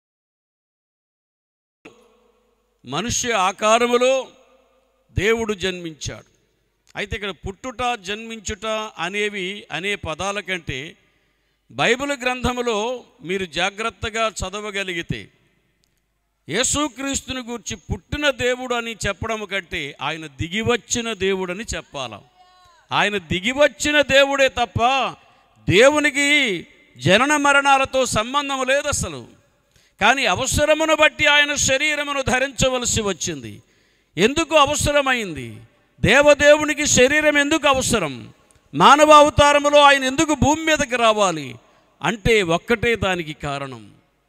మనుష్య ఆకారములో దేవుడు జన్మించాడు అయితే ఇక్కడ పుట్టుట జన్మించుట అనేవి అనే పదాల కంటే బైబిల్ గ్రంథములో మీరు జాగ్రత్తగా చదవగలిగితే యేసుక్రీస్తుని గూర్చి పుట్టిన దేవుడు అని చెప్పడం కంటే ఆయన దిగివచ్చిన దేవుడని చెప్పాల ఆయన దిగివచ్చిన దేవుడే తప్ప దేవునికి జనన మరణాలతో సంబంధం లేదు అసలు కానీ అవసరమును బట్టి ఆయన శరీరమును ధరించవలసి వచ్చింది ఎందుకు అవసరమైంది దేవదేవునికి శరీరం ఎందుకు అవసరం మానవ అవతారములో ఆయన ఎందుకు భూమి మీదకి రావాలి అంటే ఒక్కటే దానికి కారణం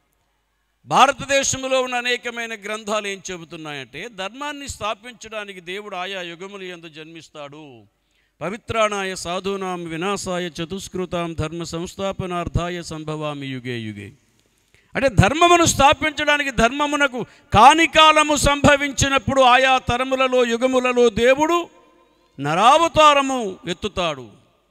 భారతదేశంలో ఉన్న అనేకమైన గ్రంథాలు ఏం చెబుతున్నాయంటే ధర్మాన్ని స్థాపించడానికి దేవుడు ఆయా యుగములు ఎందు జన్మిస్తాడు పవిత్రాణాయ సాధూనాం వినాశాయ చతుష్కృతాం ధర్మ సంస్థాపనార్థాయ సంభవామి యుగే యుగే అంటే ధర్మమును స్థాపించడానికి ధర్మమునకు కాని కాలము సంభవించినప్పుడు ఆయా తరములలో యుగములలో దేవుడు నరావతారము ఎత్తుతాడు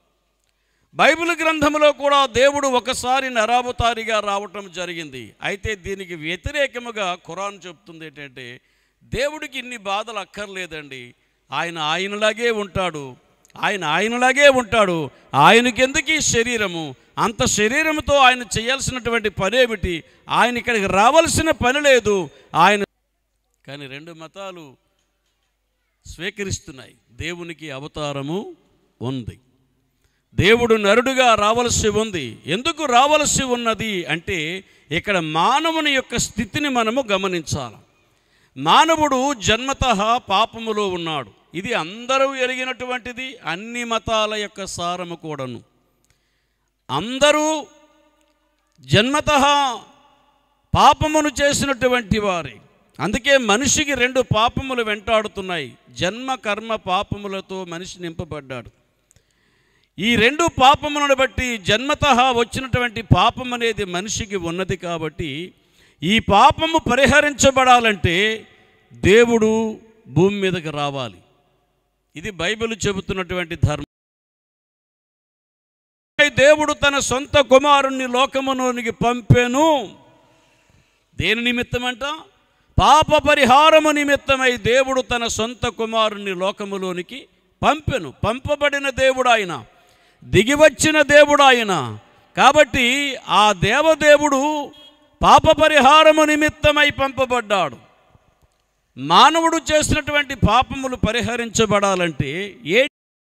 బైబిల్ గ్రంథంలో కూడా దేవుడు ఒకసారి నరావతారిగా రావటం జరిగింది అయితే దీనికి వ్యతిరేకముగా ఖురాన్ చెప్తుంది ఏంటంటే దేవుడికి ఇన్ని బాధలు అక్కర్లేదండి ఆయన ఆయనలాగే ఉంటాడు ఆయన ఆయనలాగే ఉంటాడు ఆయనకెందుకు ఈ శరీరము అంత శరీరంతో ఆయన చేయాల్సినటువంటి పనేమిటి ఆయన ఇక్కడికి రావాల్సిన పని లేదు ఆయన కానీ రెండు మతాలు స్వీకరిస్తున్నాయి దేవునికి అవతారము ఉంది దేవుడు నరుడుగా రావలసి ఉంది ఎందుకు రావలసి ఉన్నది అంటే ఇక్కడ మానవుని యొక్క స్థితిని మనము గమనించాలి మానవుడు జన్మత పాపములో ఉన్నాడు ఇది అందరూ ఎరిగినటువంటిది అన్ని మతాల యొక్క సారము కూడాను అందరూ జన్మత పాపమును చేసినటువంటి వారే అందుకే మనిషికి రెండు పాపములు వెంటాడుతున్నాయి జన్మ కర్మ పాపములతో మనిషి నింపబడ్డాడు ఈ రెండు పాపములను బట్టి జన్మత వచ్చినటువంటి పాపం అనేది మనిషికి ఉన్నది కాబట్టి ఈ పాపము పరిహరించబడాలంటే దేవుడు భూమి మీదకి రావాలి ఇది బైబిల్ చెబుతున్నటువంటి ధర్మం దేవుడు తన సొంత కుమారుణ్ణి లోకములోనికి పంపెను దేని నిమిత్తమంట పాప పరిహారము నిమిత్తమై దేవుడు తన సొంత కుమారుణ్ణి లోకములోనికి పంపెను పంపబడిన దేవుడు ఆయన దిగివచ్చిన దేవుడు ఆయన కాబట్టి ఆ దేవదేవుడు పాప పరిహారము నిమిత్తమై పంపబడ్డాడు మానవుడు చేసినటువంటి పాపములు పరిహరించబడాలంటే ఏ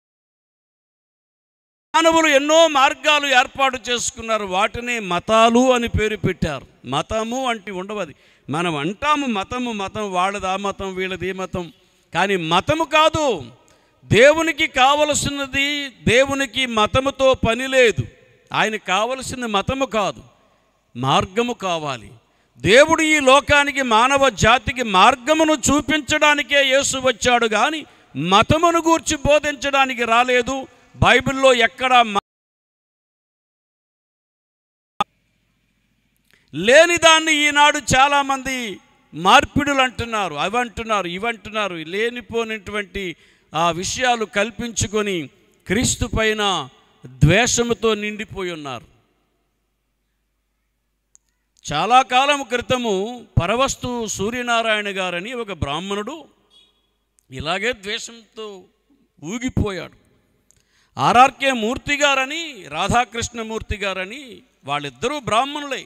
మానవులు ఎన్నో మార్గాలు ఏర్పాటు చేసుకున్నారు వాటిని మతాలు అని పేరు పెట్టారు మతము అంటే ఉండవది మనం అంటాము మతము మతం వాళ్ళది ఆ మతం వీళ్ళది ఈ మతం కానీ మతము కాదు దేవునికి కావలసినది దేవునికి మతముతో పని లేదు ఆయనకు కావలసిన మతము కాదు మార్గము కావాలి దేవుడు ఈ లోకానికి మానవ జాతికి మార్గమును చూపించడానికే యేసు వచ్చాడు కానీ మతమును గూర్చి బోధించడానికి రాలేదు బైబిల్లో ఎక్కడ లేని దాన్ని ఈనాడు చాలామంది మార్పిడులు అంటున్నారు అవి అంటున్నారు ఇవి అంటున్నారు లేనిపోయినటువంటి ఆ విషయాలు కల్పించుకొని క్రీస్తు పైన ద్వేషముతో నిండిపోయి ఉన్నారు చాలా కాలం క్రితము పరవస్తు సూర్యనారాయణ గారని ఒక బ్రాహ్మణుడు ఇలాగే ద్వేషంతో ఊగిపోయాడు ఆర్ఆర్కే మూర్తి గారని రాధాకృష్ణమూర్తి గారని వాళ్ళిద్దరూ బ్రాహ్మణులే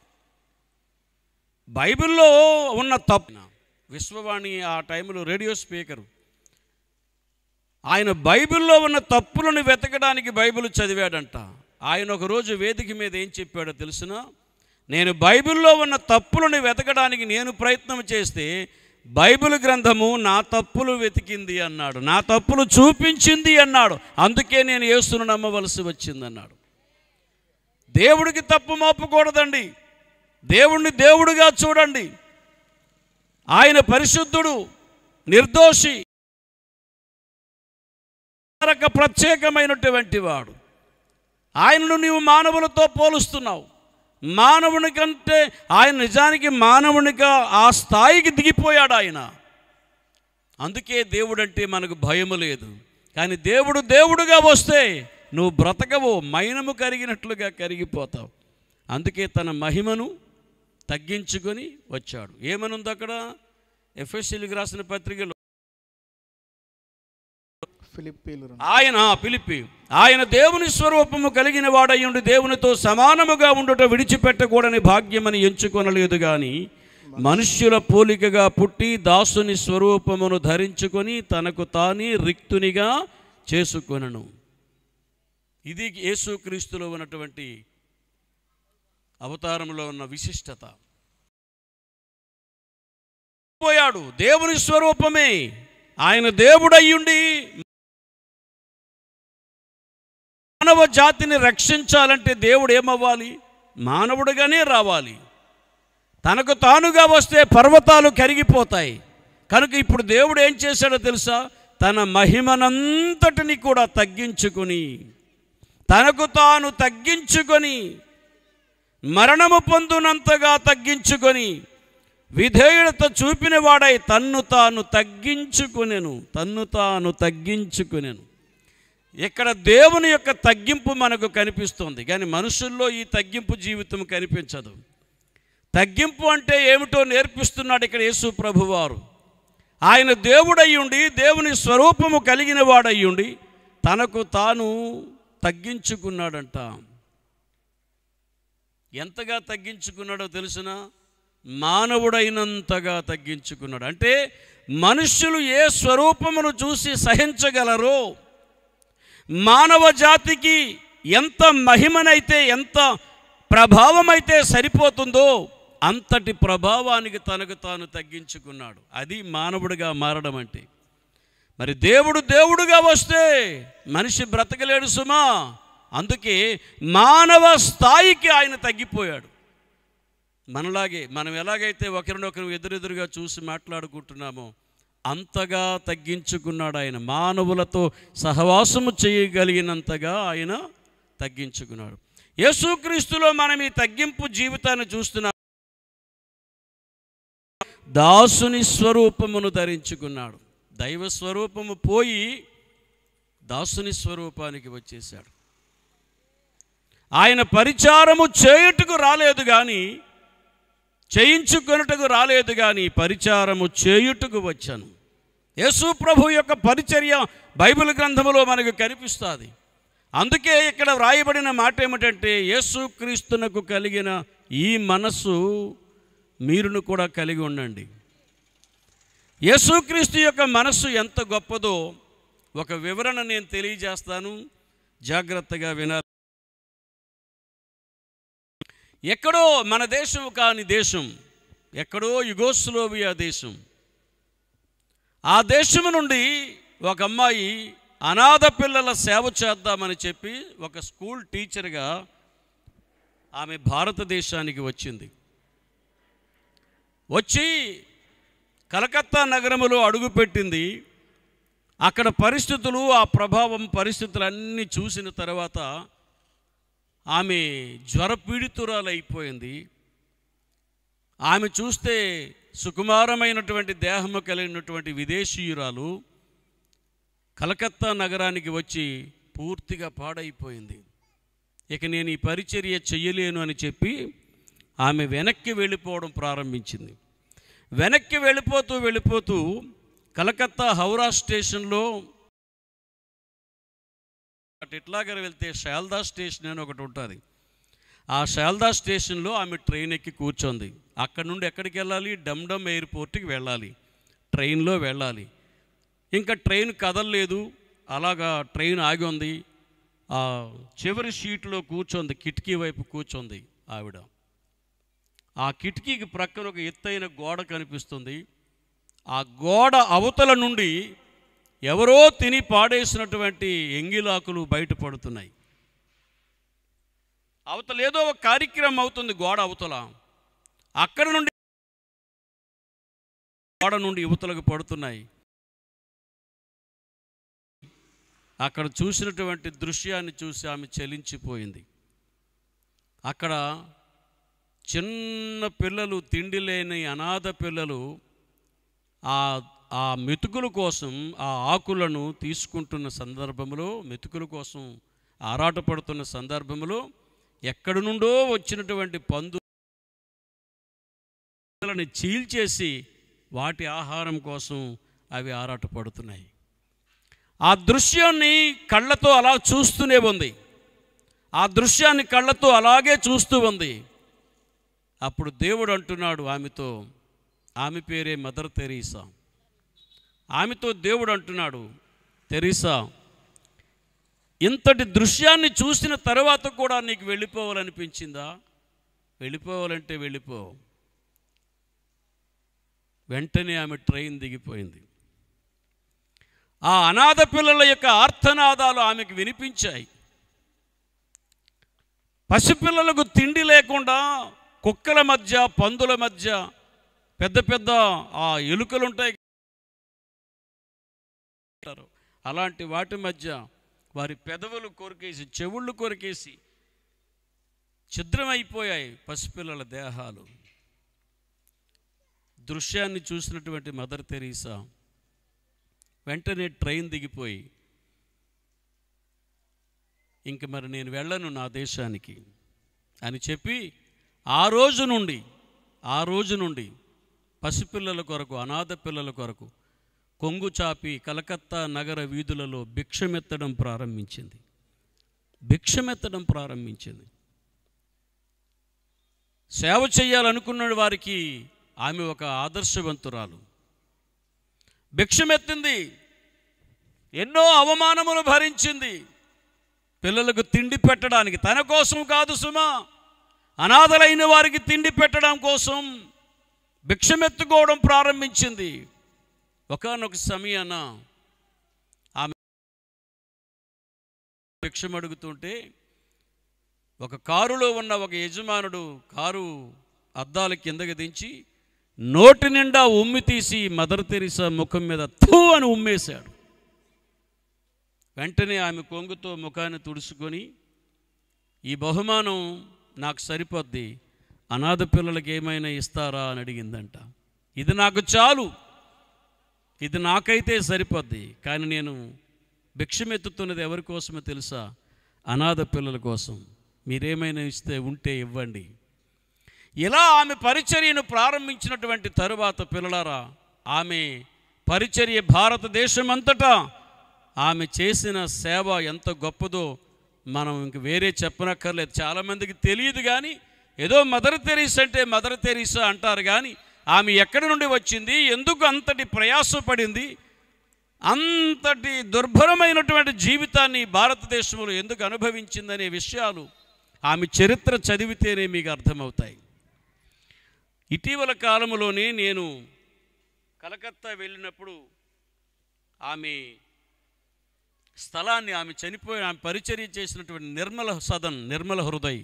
బైబిల్లో ఉన్న తప్పు విశ్వవాణి ఆ టైంలో రేడియో స్పీకరు ఆయన బైబిల్లో ఉన్న తప్పులను వెతకడానికి బైబిల్ చదివాడంట ఆయన ఒకరోజు వేదిక మీద ఏం చెప్పాడో తెలుసునా నేను బైబిల్లో ఉన్న తప్పులను వెతకడానికి నేను ప్రయత్నం చేస్తే బైబిల్ గ్రంథము నా తప్పులు వెతికింది అన్నాడు నా తప్పులు చూపించింది అన్నాడు అందుకే నేను యేసును నమ్మవలసి వచ్చింది అన్నాడు దేవుడికి తప్పు మోపకూడదండి దేవుణ్ణి దేవుడిగా చూడండి ఆయన పరిశుద్ధుడు నిర్దోషి రక ప్రత్యేకమైనటువంటి వాడు ఆయనను నీవు మానవులతో పోలుస్తున్నావు మానవుని కంటే ఆయన నిజానికి మానవునిగా ఆ స్థాయికి దిగిపోయాడు ఆయన అందుకే దేవుడంటే మనకు భయము లేదు కానీ దేవుడు దేవుడుగా వస్తే నువ్వు బ్రతకవు మైనము కరిగినట్లుగా కరిగిపోతావు అందుకే తన మహిమను తగ్గించుకొని వచ్చాడు ఏమనుంది అక్కడ ఎఫ్ఎస్సీలకు రాసిన పత్రికలో ఫిలిప్పీలు ఆయన పిలిపి ఆయన దేవుని స్వరూపము కలిగిన వాడయ్యుండి దేవునితో సమానముగా ఉండుట విడిచిపెట్టకూడని భాగ్యమని ఎంచుకొనలేదు గాని మనుష్యుల పోలికగా పుట్టి దాసుని స్వరూపమును ధరించుకొని తనకు తానే రిక్తునిగా చేసుకొనను ఇది యేసుక్రీస్తులో ఉన్నటువంటి అవతారంలో ఉన్న విశిష్టత పోయాడు దేవుని స్వరూపమే ఆయన దేవుడయ్యుండి మానవ జాతిని రక్షించాలంటే దేవుడు ఏమవ్వాలి మానవుడుగానే రావాలి తనకు తానుగా వస్తే పర్వతాలు కరిగిపోతాయి కనుక ఇప్పుడు దేవుడు ఏం చేశాడో తెలుసా తన మహిమనంతటిని కూడా తగ్గించుకొని తనకు తాను తగ్గించుకొని మరణము పొందునంతగా తగ్గించుకొని విధేయుడత చూపిన వాడై తన్ను తాను తగ్గించుకునేను తన్ను తాను తగ్గించుకునేను ఇక్కడ దేవుని యొక్క తగ్గింపు మనకు కనిపిస్తుంది కానీ మనుషుల్లో ఈ తగ్గింపు జీవితం కనిపించదు తగ్గింపు అంటే ఏమిటో నేర్పిస్తున్నాడు ఇక్కడ యేసు ప్రభువారు ఆయన దేవుడయ్యుండి దేవుని స్వరూపము కలిగిన వాడయ్యుండి తనకు తాను తగ్గించుకున్నాడంట ఎంతగా తగ్గించుకున్నాడో తెలుసిన మానవుడైనంతగా తగ్గించుకున్నాడు అంటే మనుష్యులు ఏ స్వరూపమును చూసి సహించగలరో మానవ జాతికి ఎంత మహిమనైతే ఎంత ప్రభావమైతే సరిపోతుందో అంతటి ప్రభావానికి తనకు తాను తగ్గించుకున్నాడు అది మానవుడిగా మారడం అంటే మరి దేవుడు దేవుడుగా వస్తే మనిషి బ్రతకలేడు సుమా అందుకే మానవ స్థాయికి ఆయన తగ్గిపోయాడు మనలాగే మనం ఎలాగైతే ఒకరినొకరు ఎదురెదురుగా చూసి మాట్లాడుకుంటున్నామో అంతగా తగ్గించుకున్నాడు ఆయన మానవులతో సహవాసము చేయగలిగినంతగా ఆయన తగ్గించుకున్నాడు యేసుక్రీస్తులో మనం ఈ తగ్గింపు జీవితాన్ని చూస్తున్నాం దాసుని స్వరూపమును ధరించుకున్నాడు దైవ స్వరూపము పోయి దాసుని స్వరూపానికి వచ్చేశాడు ఆయన పరిచారము చేయుటకు రాలేదు కానీ చేయించుకొనుటకు రాలేదు కానీ పరిచారము చేయుటకు వచ్చాను యేసు ప్రభు యొక్క పరిచర్య బైబిల్ గ్రంథములో మనకు కనిపిస్తుంది అందుకే ఇక్కడ వ్రాయబడిన మాట ఏమిటంటే యేసుక్రీస్తునకు కలిగిన ఈ మనస్సు మీరును కూడా కలిగి ఉండండి యేసుక్రీస్తు యొక్క మనస్సు ఎంత గొప్పదో ఒక వివరణ నేను తెలియజేస్తాను జాగ్రత్తగా వినాలి ఎక్కడో మన దేశం కాని దేశం ఎక్కడో యుగోస్లోవియా దేశం ఆ దేశం నుండి ఒక అమ్మాయి అనాథ పిల్లల సేవ చేద్దామని చెప్పి ఒక స్కూల్ టీచర్గా ఆమె భారతదేశానికి వచ్చింది వచ్చి కలకత్తా నగరములో అడుగుపెట్టింది అక్కడ పరిస్థితులు ఆ ప్రభావం పరిస్థితులన్నీ చూసిన తర్వాత ఆమె జ్వరపీడితురాలైపోయింది ఆమె చూస్తే సుకుమారమైనటువంటి దేహము కలిగినటువంటి విదేశీయురాలు కలకత్తా నగరానికి వచ్చి పూర్తిగా పాడైపోయింది ఇక నేను ఈ పరిచర్య చెయ్యలేను అని చెప్పి ఆమె వెనక్కి వెళ్ళిపోవడం ప్రారంభించింది వెనక్కి వెళ్ళిపోతూ వెళ్ళిపోతూ కలకత్తా హౌరా స్టేషన్లో అటు ఇట్లాగర వెళ్తే శాల్దా స్టేషన్ అని ఒకటి ఉంటుంది ఆ శాల్దా స్టేషన్లో ఆమె ట్రైన్ ఎక్కి కూర్చోంది అక్కడ నుండి ఎక్కడికి వెళ్ళాలి డమ్డమ్ ఎయిర్పోర్ట్కి వెళ్ళాలి ట్రైన్లో వెళ్ళాలి ఇంకా ట్రైన్ కదలలేదు అలాగా ట్రైన్ ఆగి ఉంది ఆ చివరి సీట్లో కూర్చోంది కిటికీ వైపు కూర్చోంది ఆవిడ ఆ కిటికీకి ప్రక్కన ఒక ఎత్తైన గోడ కనిపిస్తుంది ఆ గోడ అవతల నుండి ఎవరో తిని పాడేసినటువంటి ఎంగిలాకులు బయటపడుతున్నాయి అవతల ఏదో ఒక కార్యక్రమం అవుతుంది గోడ అవతల అక్కడ నుండి గోడ నుండి యువతలకు పడుతున్నాయి అక్కడ చూసినటువంటి దృశ్యాన్ని చూసి ఆమె చలించిపోయింది అక్కడ చిన్న పిల్లలు తిండి లేని అనాథ పిల్లలు ఆ ఆ మెతుకుల కోసం ఆ ఆకులను తీసుకుంటున్న సందర్భంలో మెతుకుల కోసం ఆరాటపడుతున్న సందర్భంలో ఎక్కడి నుండో వచ్చినటువంటి పందు పిల్లలని చీల్చేసి వాటి ఆహారం కోసం అవి ఆరాటపడుతున్నాయి ఆ దృశ్యాన్ని కళ్ళతో అలా చూస్తూనే ఉంది ఆ దృశ్యాన్ని కళ్ళతో అలాగే చూస్తూ ఉంది అప్పుడు దేవుడు అంటున్నాడు ఆమెతో ఆమె పేరే మదర్ తెరీసా ఆమెతో దేవుడు అంటున్నాడు తెరీసా ఇంతటి దృశ్యాన్ని చూసిన తర్వాత కూడా నీకు వెళ్ళిపోవాలనిపించిందా వెళ్ళిపోవాలంటే వెళ్ళిపో వెంటనే ఆమె ట్రైన్ దిగిపోయింది ఆ అనాథ పిల్లల యొక్క ఆర్తనాదాలు ఆమెకు వినిపించాయి పసిపిల్లలకు తిండి లేకుండా కుక్కల మధ్య పందుల మధ్య పెద్ద పెద్ద ఆ ఎలుకలు ఉంటాయి అంటారు. అలాంటి వాటి మధ్య వారి పెదవులు కొరికేసి చెవుళ్ళు కొరికేసి ఛిద్రమైపోయాయి పసిపిల్లల దేహాలు దృశ్యాన్ని చూసినటువంటి మదర్ తెరీసా వెంటనే ట్రైన్ దిగిపోయి ఇంక మరి నేను వెళ్ళను నా దేశానికి అని చెప్పి ఆ రోజు నుండి ఆ రోజు నుండి పసిపిల్లల కొరకు అనాథ పిల్లల కొరకు కొంగు చాపి కలకత్తా నగర వీధులలో భిక్షమెత్తడం ప్రారంభించింది భిక్షమెత్తడం ప్రారంభించింది సేవ చేయాలనుకున్న వారికి ఆమె ఒక ఆదర్శవంతురాలు భిక్షమెత్తింది ఎన్నో అవమానములు భరించింది పిల్లలకు తిండి పెట్టడానికి తన కోసం కాదు సుమా అనాథలైన వారికి తిండి పెట్టడం కోసం భిక్షమెత్తుకోవడం ప్రారంభించింది ఒకనొక సమయాన ఆమె భిక్షం అడుగుతుంటే ఒక కారులో ఉన్న ఒక యజమానుడు కారు అద్దాల కిందకి దించి నోటి నిండా ఉమ్మి తీసి మదర్ తెరిసా ముఖం మీద థూ అని ఉమ్మేశాడు వెంటనే ఆమె కొంగుతో ముఖాన్ని తుడుచుకొని ఈ బహుమానం నాకు సరిపోద్ది అనాథ పిల్లలకి ఏమైనా ఇస్తారా అని అడిగిందంట ఇది నాకు చాలు ఇది నాకైతే సరిపోద్ది కానీ నేను భిక్షమెత్తుతున్నది ఎవరి కోసమో తెలుసా అనాథ పిల్లల కోసం మీరేమైనా ఇస్తే ఉంటే ఇవ్వండి ఇలా ఆమె పరిచర్యను ప్రారంభించినటువంటి తరువాత పిల్లలారా ఆమె పరిచర్య భారతదేశం అంతటా ఆమె చేసిన సేవ ఎంత గొప్పదో మనం ఇంక వేరే చెప్పనక్కర్లేదు చాలామందికి తెలియదు కానీ ఏదో మదర్ తెరీసా అంటే మదర్ తెరీసా అంటారు కానీ ఆమె ఎక్కడి నుండి వచ్చింది ఎందుకు అంతటి ప్రయాసపడింది అంతటి దుర్భరమైనటువంటి జీవితాన్ని భారతదేశంలో ఎందుకు అనుభవించిందనే విషయాలు ఆమె చరిత్ర చదివితేనే మీకు అర్థమవుతాయి ఇటీవల కాలంలోనే నేను కలకత్తా వెళ్ళినప్పుడు ఆమె స్థలాన్ని ఆమె చనిపోయిన ఆమె పరిచర్య చేసినటువంటి నిర్మల సదన్ నిర్మల హృదయ్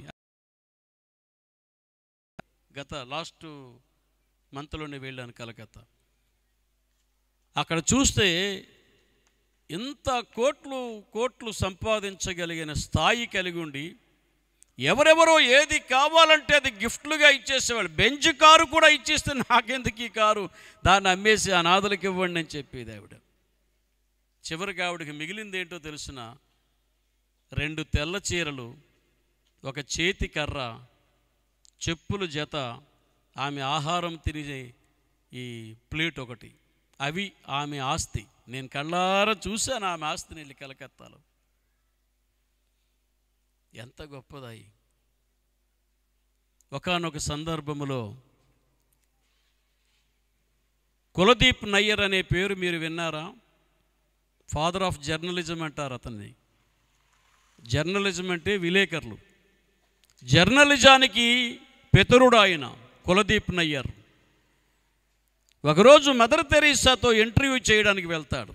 గత లాస్ట్ మంత్లోనే వెళ్ళాను కలకత్తా అక్కడ చూస్తే ఇంత కోట్లు కోట్లు సంపాదించగలిగిన స్థాయి కలిగి ఉండి ఎవరెవరో ఏది కావాలంటే అది గిఫ్ట్లుగా ఇచ్చేసేవాళ్ళు బెంచ్ కారు కూడా ఇచ్చేస్తే నాకెందుకు ఈ కారు దాన్ని అమ్మేసి అనాథలకు ఇవ్వండి అని చెప్పేది ఆవిడ చివరికి ఆవిడకి మిగిలింది ఏంటో తెలిసిన రెండు తెల్ల చీరలు ఒక చేతి కర్ర చెప్పులు జత ఆమె ఆహారం తినే ఈ ప్లేట్ ఒకటి అవి ఆమె ఆస్తి నేను కళ్ళారా చూశాను ఆమె ఆస్తిని వెళ్ళి కలకత్తాలో ఎంత గొప్పదాయి ఒకానొక సందర్భములో కులదీప్ నయ్యర్ అనే పేరు మీరు విన్నారా ఫాదర్ ఆఫ్ జర్నలిజం అంటారు అతన్ని జర్నలిజం అంటే విలేకరులు జర్నలిజానికి పితరుడు ఆయన కులదీప్ నయ్యర్ ఒకరోజు మదర్ తెరీసాతో ఇంటర్వ్యూ చేయడానికి వెళ్తాడు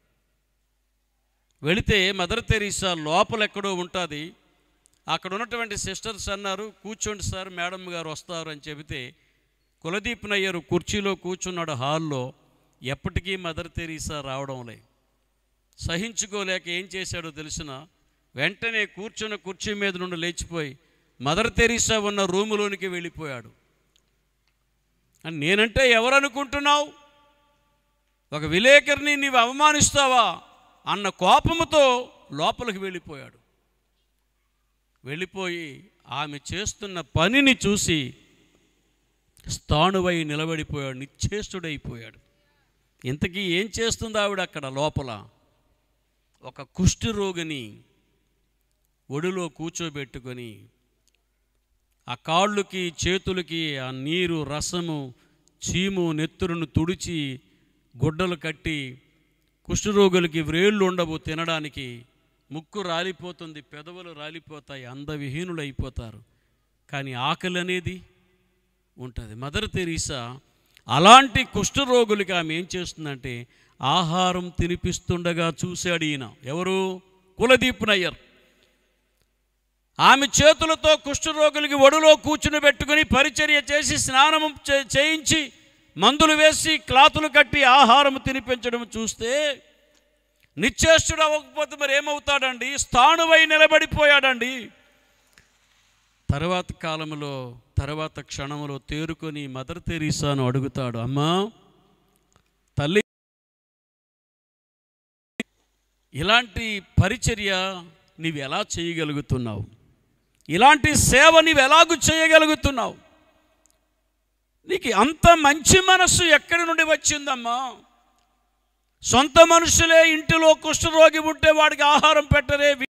వెళితే మదర్ తెరీసా లోపల ఎక్కడో ఉంటుంది అక్కడ ఉన్నటువంటి సిస్టర్స్ అన్నారు కూర్చోండి సార్ మేడం గారు వస్తారు అని చెబితే కులదీప్ నయ్యరు కుర్చీలో కూర్చున్నాడు హాల్లో ఎప్పటికీ మదర్ తెరీసా రావడంలే సహించుకోలేక ఏం చేశాడో తెలిసిన వెంటనే కూర్చున్న కుర్చీ మీద నుండి లేచిపోయి మదర్ తెరీసా ఉన్న రూములోనికి వెళ్ళిపోయాడు అని నేనంటే ఎవరనుకుంటున్నావు ఒక విలేకరిని నీవు అవమానిస్తావా అన్న కోపముతో లోపలికి వెళ్ళిపోయాడు వెళ్ళిపోయి ఆమె చేస్తున్న పనిని చూసి స్థాణువై నిలబడిపోయాడు నిశ్చేష్టుడైపోయాడు ఇంతకీ ఏం చేస్తుంది ఆవిడ అక్కడ లోపల ఒక కుష్టి రోగిని ఒడిలో కూర్చోబెట్టుకొని ఆ కాళ్ళుకి చేతులకి ఆ నీరు రసము చీము నెత్తురును తుడిచి గుడ్డలు కట్టి కుష్ఠరోగులకి వ్రేళ్ళు ఉండవు తినడానికి ముక్కు రాలిపోతుంది పెదవులు రాలిపోతాయి అందవిహీనులు అయిపోతారు కానీ ఆకలి అనేది ఉంటుంది మదర్ తెరీసా అలాంటి కుష్ఠరోగులకి ఆమె ఏం చేస్తుందంటే ఆహారం తినిపిస్తుండగా చూశాడు ఈయన ఎవరు కులదీప్ నయ్యర్ ఆమె చేతులతో కుష్ఠరోగులకి ఒడిలో కూర్చుని పెట్టుకుని పరిచర్య చేసి స్నానం చే- చేయించి మందులు వేసి క్లాతులు కట్టి ఆహారం తినిపించడం చూస్తే నిశ్చేష్టుడు అవ్వకపోతే మరి ఏమవుతాడండి స్థాణువై నిలబడిపోయాడండి తర్వాత కాలంలో తర్వాత క్షణంలో తేరుకొని మదర్ తెరీసాను అడుగుతాడు అమ్మా తల్లి ఇలాంటి పరిచర్య నీవు ఎలా చేయగలుగుతున్నావు ఇలాంటి సేవ నీవు ఎలాగూ చేయగలుగుతున్నావు నీకు అంత మంచి మనస్సు ఎక్కడి నుండి వచ్చిందమ్మా సొంత మనుషులే ఇంటిలో కుష్ఠరోగి ఉంటే వాడికి ఆహారం పెట్టరే వీ-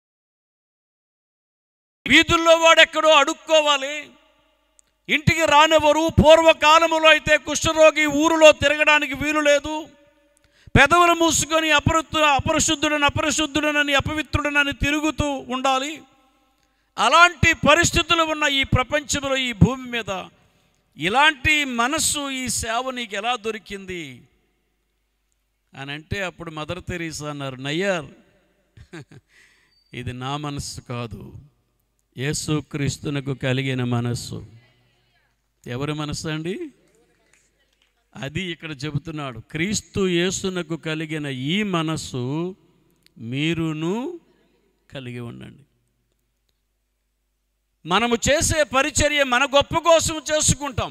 వీధుల్లో వాడెక్కడో అడుక్కోవాలి ఇంటికి రానివ్వరు పూర్వకాలములో అయితే కుష్ఠరోగి ఊరిలో తిరగడానికి వీలు లేదు పెదవులు మూసుకొని అపరుత్తు అపరిశుద్ధుడని అపరిశుద్ధుడనని అపవిత్రుడనని తిరుగుతూ ఉండాలి అలాంటి పరిస్థితులు ఉన్న ఈ ప్రపంచంలో ఈ భూమి మీద ఇలాంటి మనస్సు ఈ సేవ నీకు ఎలా దొరికింది అని అంటే అప్పుడు మదర్ తెరీసా అన్నారు నయ్యర్ ఇది నా మనస్సు కాదు యేసుక్రీస్తునకు కలిగిన మనస్సు ఎవరి మనస్సు అండి అది ఇక్కడ చెబుతున్నాడు క్రీస్తు యేసునకు కలిగిన ఈ మనస్సు మీరును కలిగి ఉండండి మనము చేసే పరిచర్య మన గొప్ప కోసం చేసుకుంటాం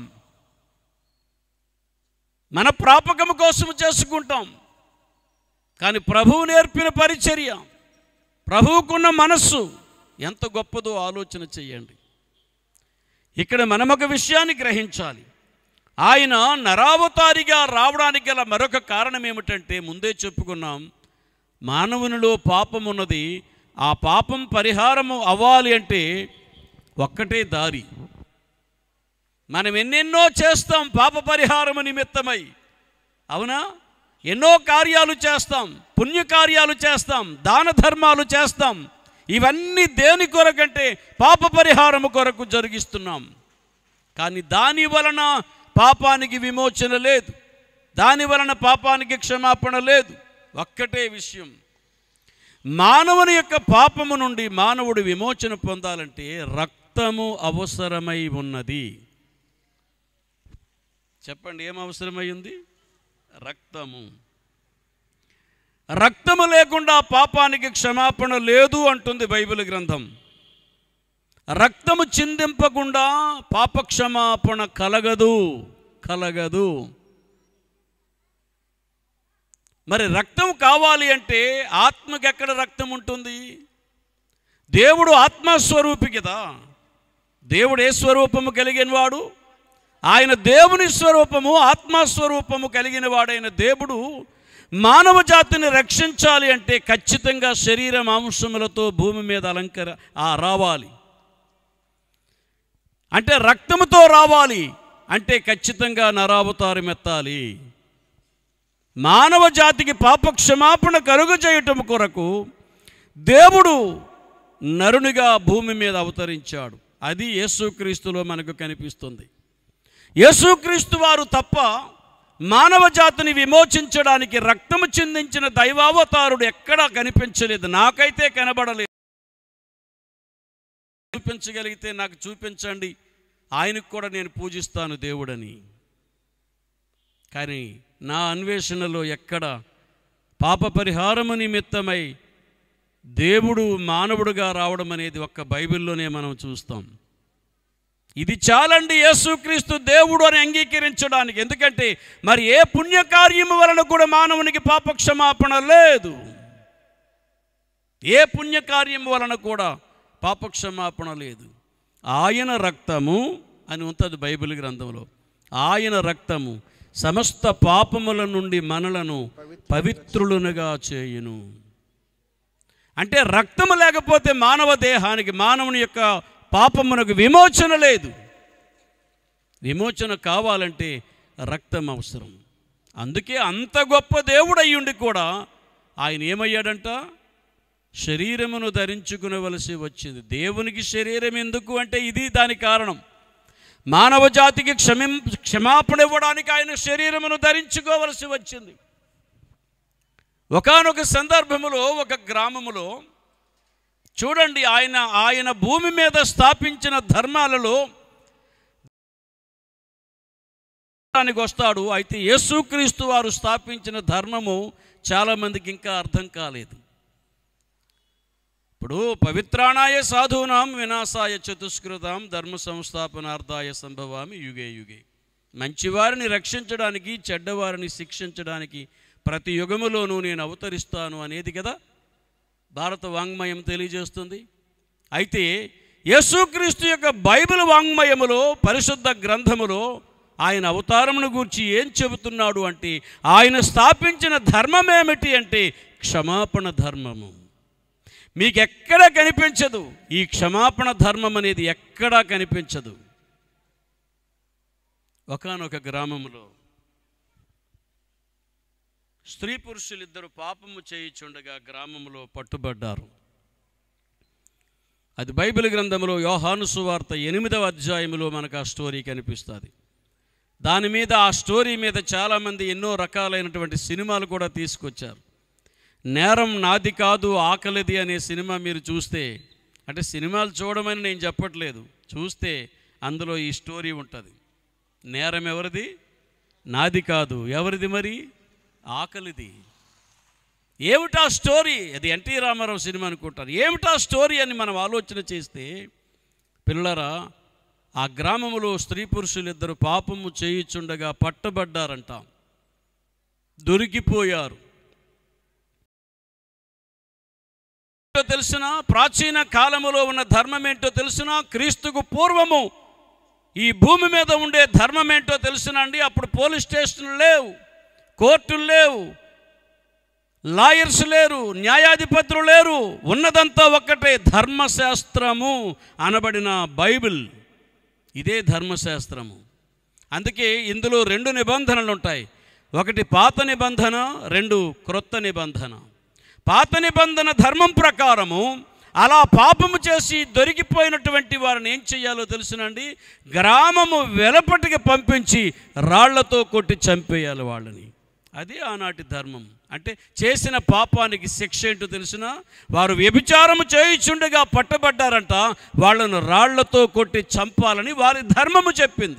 మన ప్రాపకము కోసం చేసుకుంటాం కానీ ప్రభువు నేర్పిన పరిచర్య ప్రభువుకున్న మనస్సు ఎంత గొప్పదో ఆలోచన చేయండి ఇక్కడ మనం ఒక విషయాన్ని గ్రహించాలి ఆయన నరావతారిగా రావడానికి గల మరొక కారణం ఏమిటంటే ముందే చెప్పుకున్నాం మానవునిలో పాపం ఉన్నది ఆ పాపం పరిహారము అవ్వాలి అంటే ఒక్కటే దారి మనం ఎన్నెన్నో చేస్తాం పాప పరిహారము నిమిత్తమై అవునా ఎన్నో కార్యాలు చేస్తాం పుణ్యకార్యాలు చేస్తాం దాన ధర్మాలు చేస్తాం ఇవన్నీ దేని కొరకంటే పాప పరిహారము కొరకు జరిగిస్తున్నాం కానీ దాని వలన పాపానికి విమోచన లేదు దాని వలన పాపానికి క్షమాపణ లేదు ఒక్కటే విషయం మానవుని యొక్క పాపము నుండి మానవుడు విమోచన పొందాలంటే రక్తము అవసరమై ఉన్నది చెప్పండి ఏం అవసరమై ఉంది రక్తము రక్తము లేకుండా పాపానికి క్షమాపణ లేదు అంటుంది బైబిల్ గ్రంథం రక్తము చిందింపకుండా పాపక్షమాపణ కలగదు కలగదు మరి రక్తం కావాలి అంటే ఆత్మకి ఎక్కడ రక్తం ఉంటుంది దేవుడు ఆత్మస్వరూపి కదా దేవుడు ఏ స్వరూపము కలిగిన వాడు ఆయన దేవుని స్వరూపము ఆత్మస్వరూపము కలిగిన వాడైన దేవుడు మానవ జాతిని రక్షించాలి అంటే ఖచ్చితంగా శరీర మాంసములతో భూమి మీద అలంకర ఆ రావాలి అంటే రక్తముతో రావాలి అంటే ఖచ్చితంగా నరావతారం ఎత్తాలి మానవ జాతికి పాప క్షమాపణ కలుగు చేయటం కొరకు దేవుడు నరునిగా భూమి మీద అవతరించాడు అది యేసుక్రీస్తులో మనకు కనిపిస్తుంది యేసుక్రీస్తు వారు తప్ప మానవ జాతిని విమోచించడానికి రక్తము చిందించిన దైవావతారుడు ఎక్కడా కనిపించలేదు నాకైతే కనబడలేదు చూపించగలిగితే నాకు చూపించండి ఆయనకు కూడా నేను పూజిస్తాను దేవుడని కానీ నా అన్వేషణలో ఎక్కడ పాప పరిహారము నిమిత్తమై దేవుడు మానవుడుగా రావడం అనేది ఒక్క బైబిల్లోనే మనం చూస్తాం ఇది చాలండి యేసుక్రీస్తు దేవుడు అని అంగీకరించడానికి ఎందుకంటే మరి ఏ పుణ్యకార్యము వలన కూడా మానవునికి పాప క్షమాపణ లేదు ఏ పుణ్యకార్యము వలన కూడా పాప క్షమాపణ లేదు ఆయన రక్తము అని ఉంటుంది బైబిల్ గ్రంథంలో ఆయన రక్తము సమస్త పాపముల నుండి మనలను పవిత్రులునుగా చేయును అంటే రక్తము లేకపోతే మానవ దేహానికి మానవుని యొక్క పాపమునకు విమోచన లేదు విమోచన కావాలంటే రక్తం అవసరం అందుకే అంత గొప్ప దేవుడు అయ్యుండి కూడా ఆయన ఏమయ్యాడంట శరీరమును ధరించుకునవలసి వచ్చింది దేవునికి శరీరం ఎందుకు అంటే ఇది దాని కారణం మానవ జాతికి క్షమిం క్షమాపణ ఇవ్వడానికి ఆయన శరీరమును ధరించుకోవలసి వచ్చింది ఒకానొక సందర్భములో ఒక గ్రామములో చూడండి ఆయన ఆయన భూమి మీద స్థాపించిన ధర్మాలలో దానికి వస్తాడు అయితే యేసుక్రీస్తు వారు స్థాపించిన ధర్మము చాలామందికి ఇంకా అర్థం కాలేదు ఇప్పుడు పవిత్రాణాయ సాధూనాం వినాశాయ చతుష్కృతాం ధర్మ సంస్థాపనార్థాయ సంభవామి యుగే యుగే మంచివారిని రక్షించడానికి చెడ్డవారిని శిక్షించడానికి ప్రతి యుగములోనూ నేను అవతరిస్తాను అనేది కదా భారత వాంగ్మయం తెలియజేస్తుంది అయితే యేసుక్రీస్తు యొక్క బైబిల్ వాంగ్మయములో పరిశుద్ధ గ్రంథములో ఆయన అవతారమును గూర్చి ఏం చెబుతున్నాడు అంటే ఆయన స్థాపించిన ధర్మం ఏమిటి అంటే క్షమాపణ ధర్మము మీకు ఎక్కడ కనిపించదు ఈ క్షమాపణ ధర్మం అనేది ఎక్కడా కనిపించదు ఒకానొక గ్రామంలో స్త్రీ పురుషులిద్దరు పాపము చేయిచుండగా గ్రామంలో పట్టుబడ్డారు అది బైబిల్ గ్రంథంలో యోహాను సువార్త ఎనిమిదవ అధ్యాయంలో మనకు ఆ స్టోరీ కనిపిస్తుంది దాని మీద ఆ స్టోరీ మీద చాలామంది ఎన్నో రకాలైనటువంటి సినిమాలు కూడా తీసుకొచ్చారు నేరం నాది కాదు ఆకలిది అనే సినిమా మీరు చూస్తే అంటే సినిమాలు చూడమని నేను చెప్పట్లేదు చూస్తే అందులో ఈ స్టోరీ ఉంటుంది నేరం ఎవరిది నాది కాదు ఎవరిది మరి ఆకలిది ఏమిటా స్టోరీ అది ఎన్టీ రామారావు సినిమా అనుకుంటారు ఏమిటా స్టోరీ అని మనం ఆలోచన చేస్తే పిల్లరా ఆ గ్రామములో స్త్రీ పురుషులు ఇద్దరు పాపము చేయుచుండగా పట్టబడ్డారంట దొరికిపోయారు ఏంటో తెలుసునా ప్రాచీన కాలములో ఉన్న ధర్మం ఏంటో తెలుసునా క్రీస్తుకు పూర్వము ఈ భూమి మీద ఉండే ధర్మం ఏంటో తెలుసునా అండి అప్పుడు పోలీస్ స్టేషన్లు లేవు కోర్టులు లేవు లాయర్స్ లేరు న్యాయాధిపతులు లేరు ఉన్నదంతా ఒక్కటే ధర్మశాస్త్రము అనబడిన బైబిల్ ఇదే ధర్మశాస్త్రము అందుకే ఇందులో రెండు నిబంధనలు ఉంటాయి ఒకటి పాత నిబంధన రెండు క్రొత్త నిబంధన పాత నిబంధన ధర్మం ప్రకారము అలా పాపము చేసి దొరికిపోయినటువంటి వారిని ఏం చేయాలో తెలుసునండి గ్రామము వెలపటికి పంపించి రాళ్లతో కొట్టి చంపేయాలి వాళ్ళని అది ఆనాటి ధర్మం అంటే చేసిన పాపానికి శిక్ష ఏంటో తెలిసిన వారు వ్యభిచారము చేయుచుండగా పట్టబడ్డారంట వాళ్ళను రాళ్లతో కొట్టి చంపాలని వారి ధర్మము చెప్పింది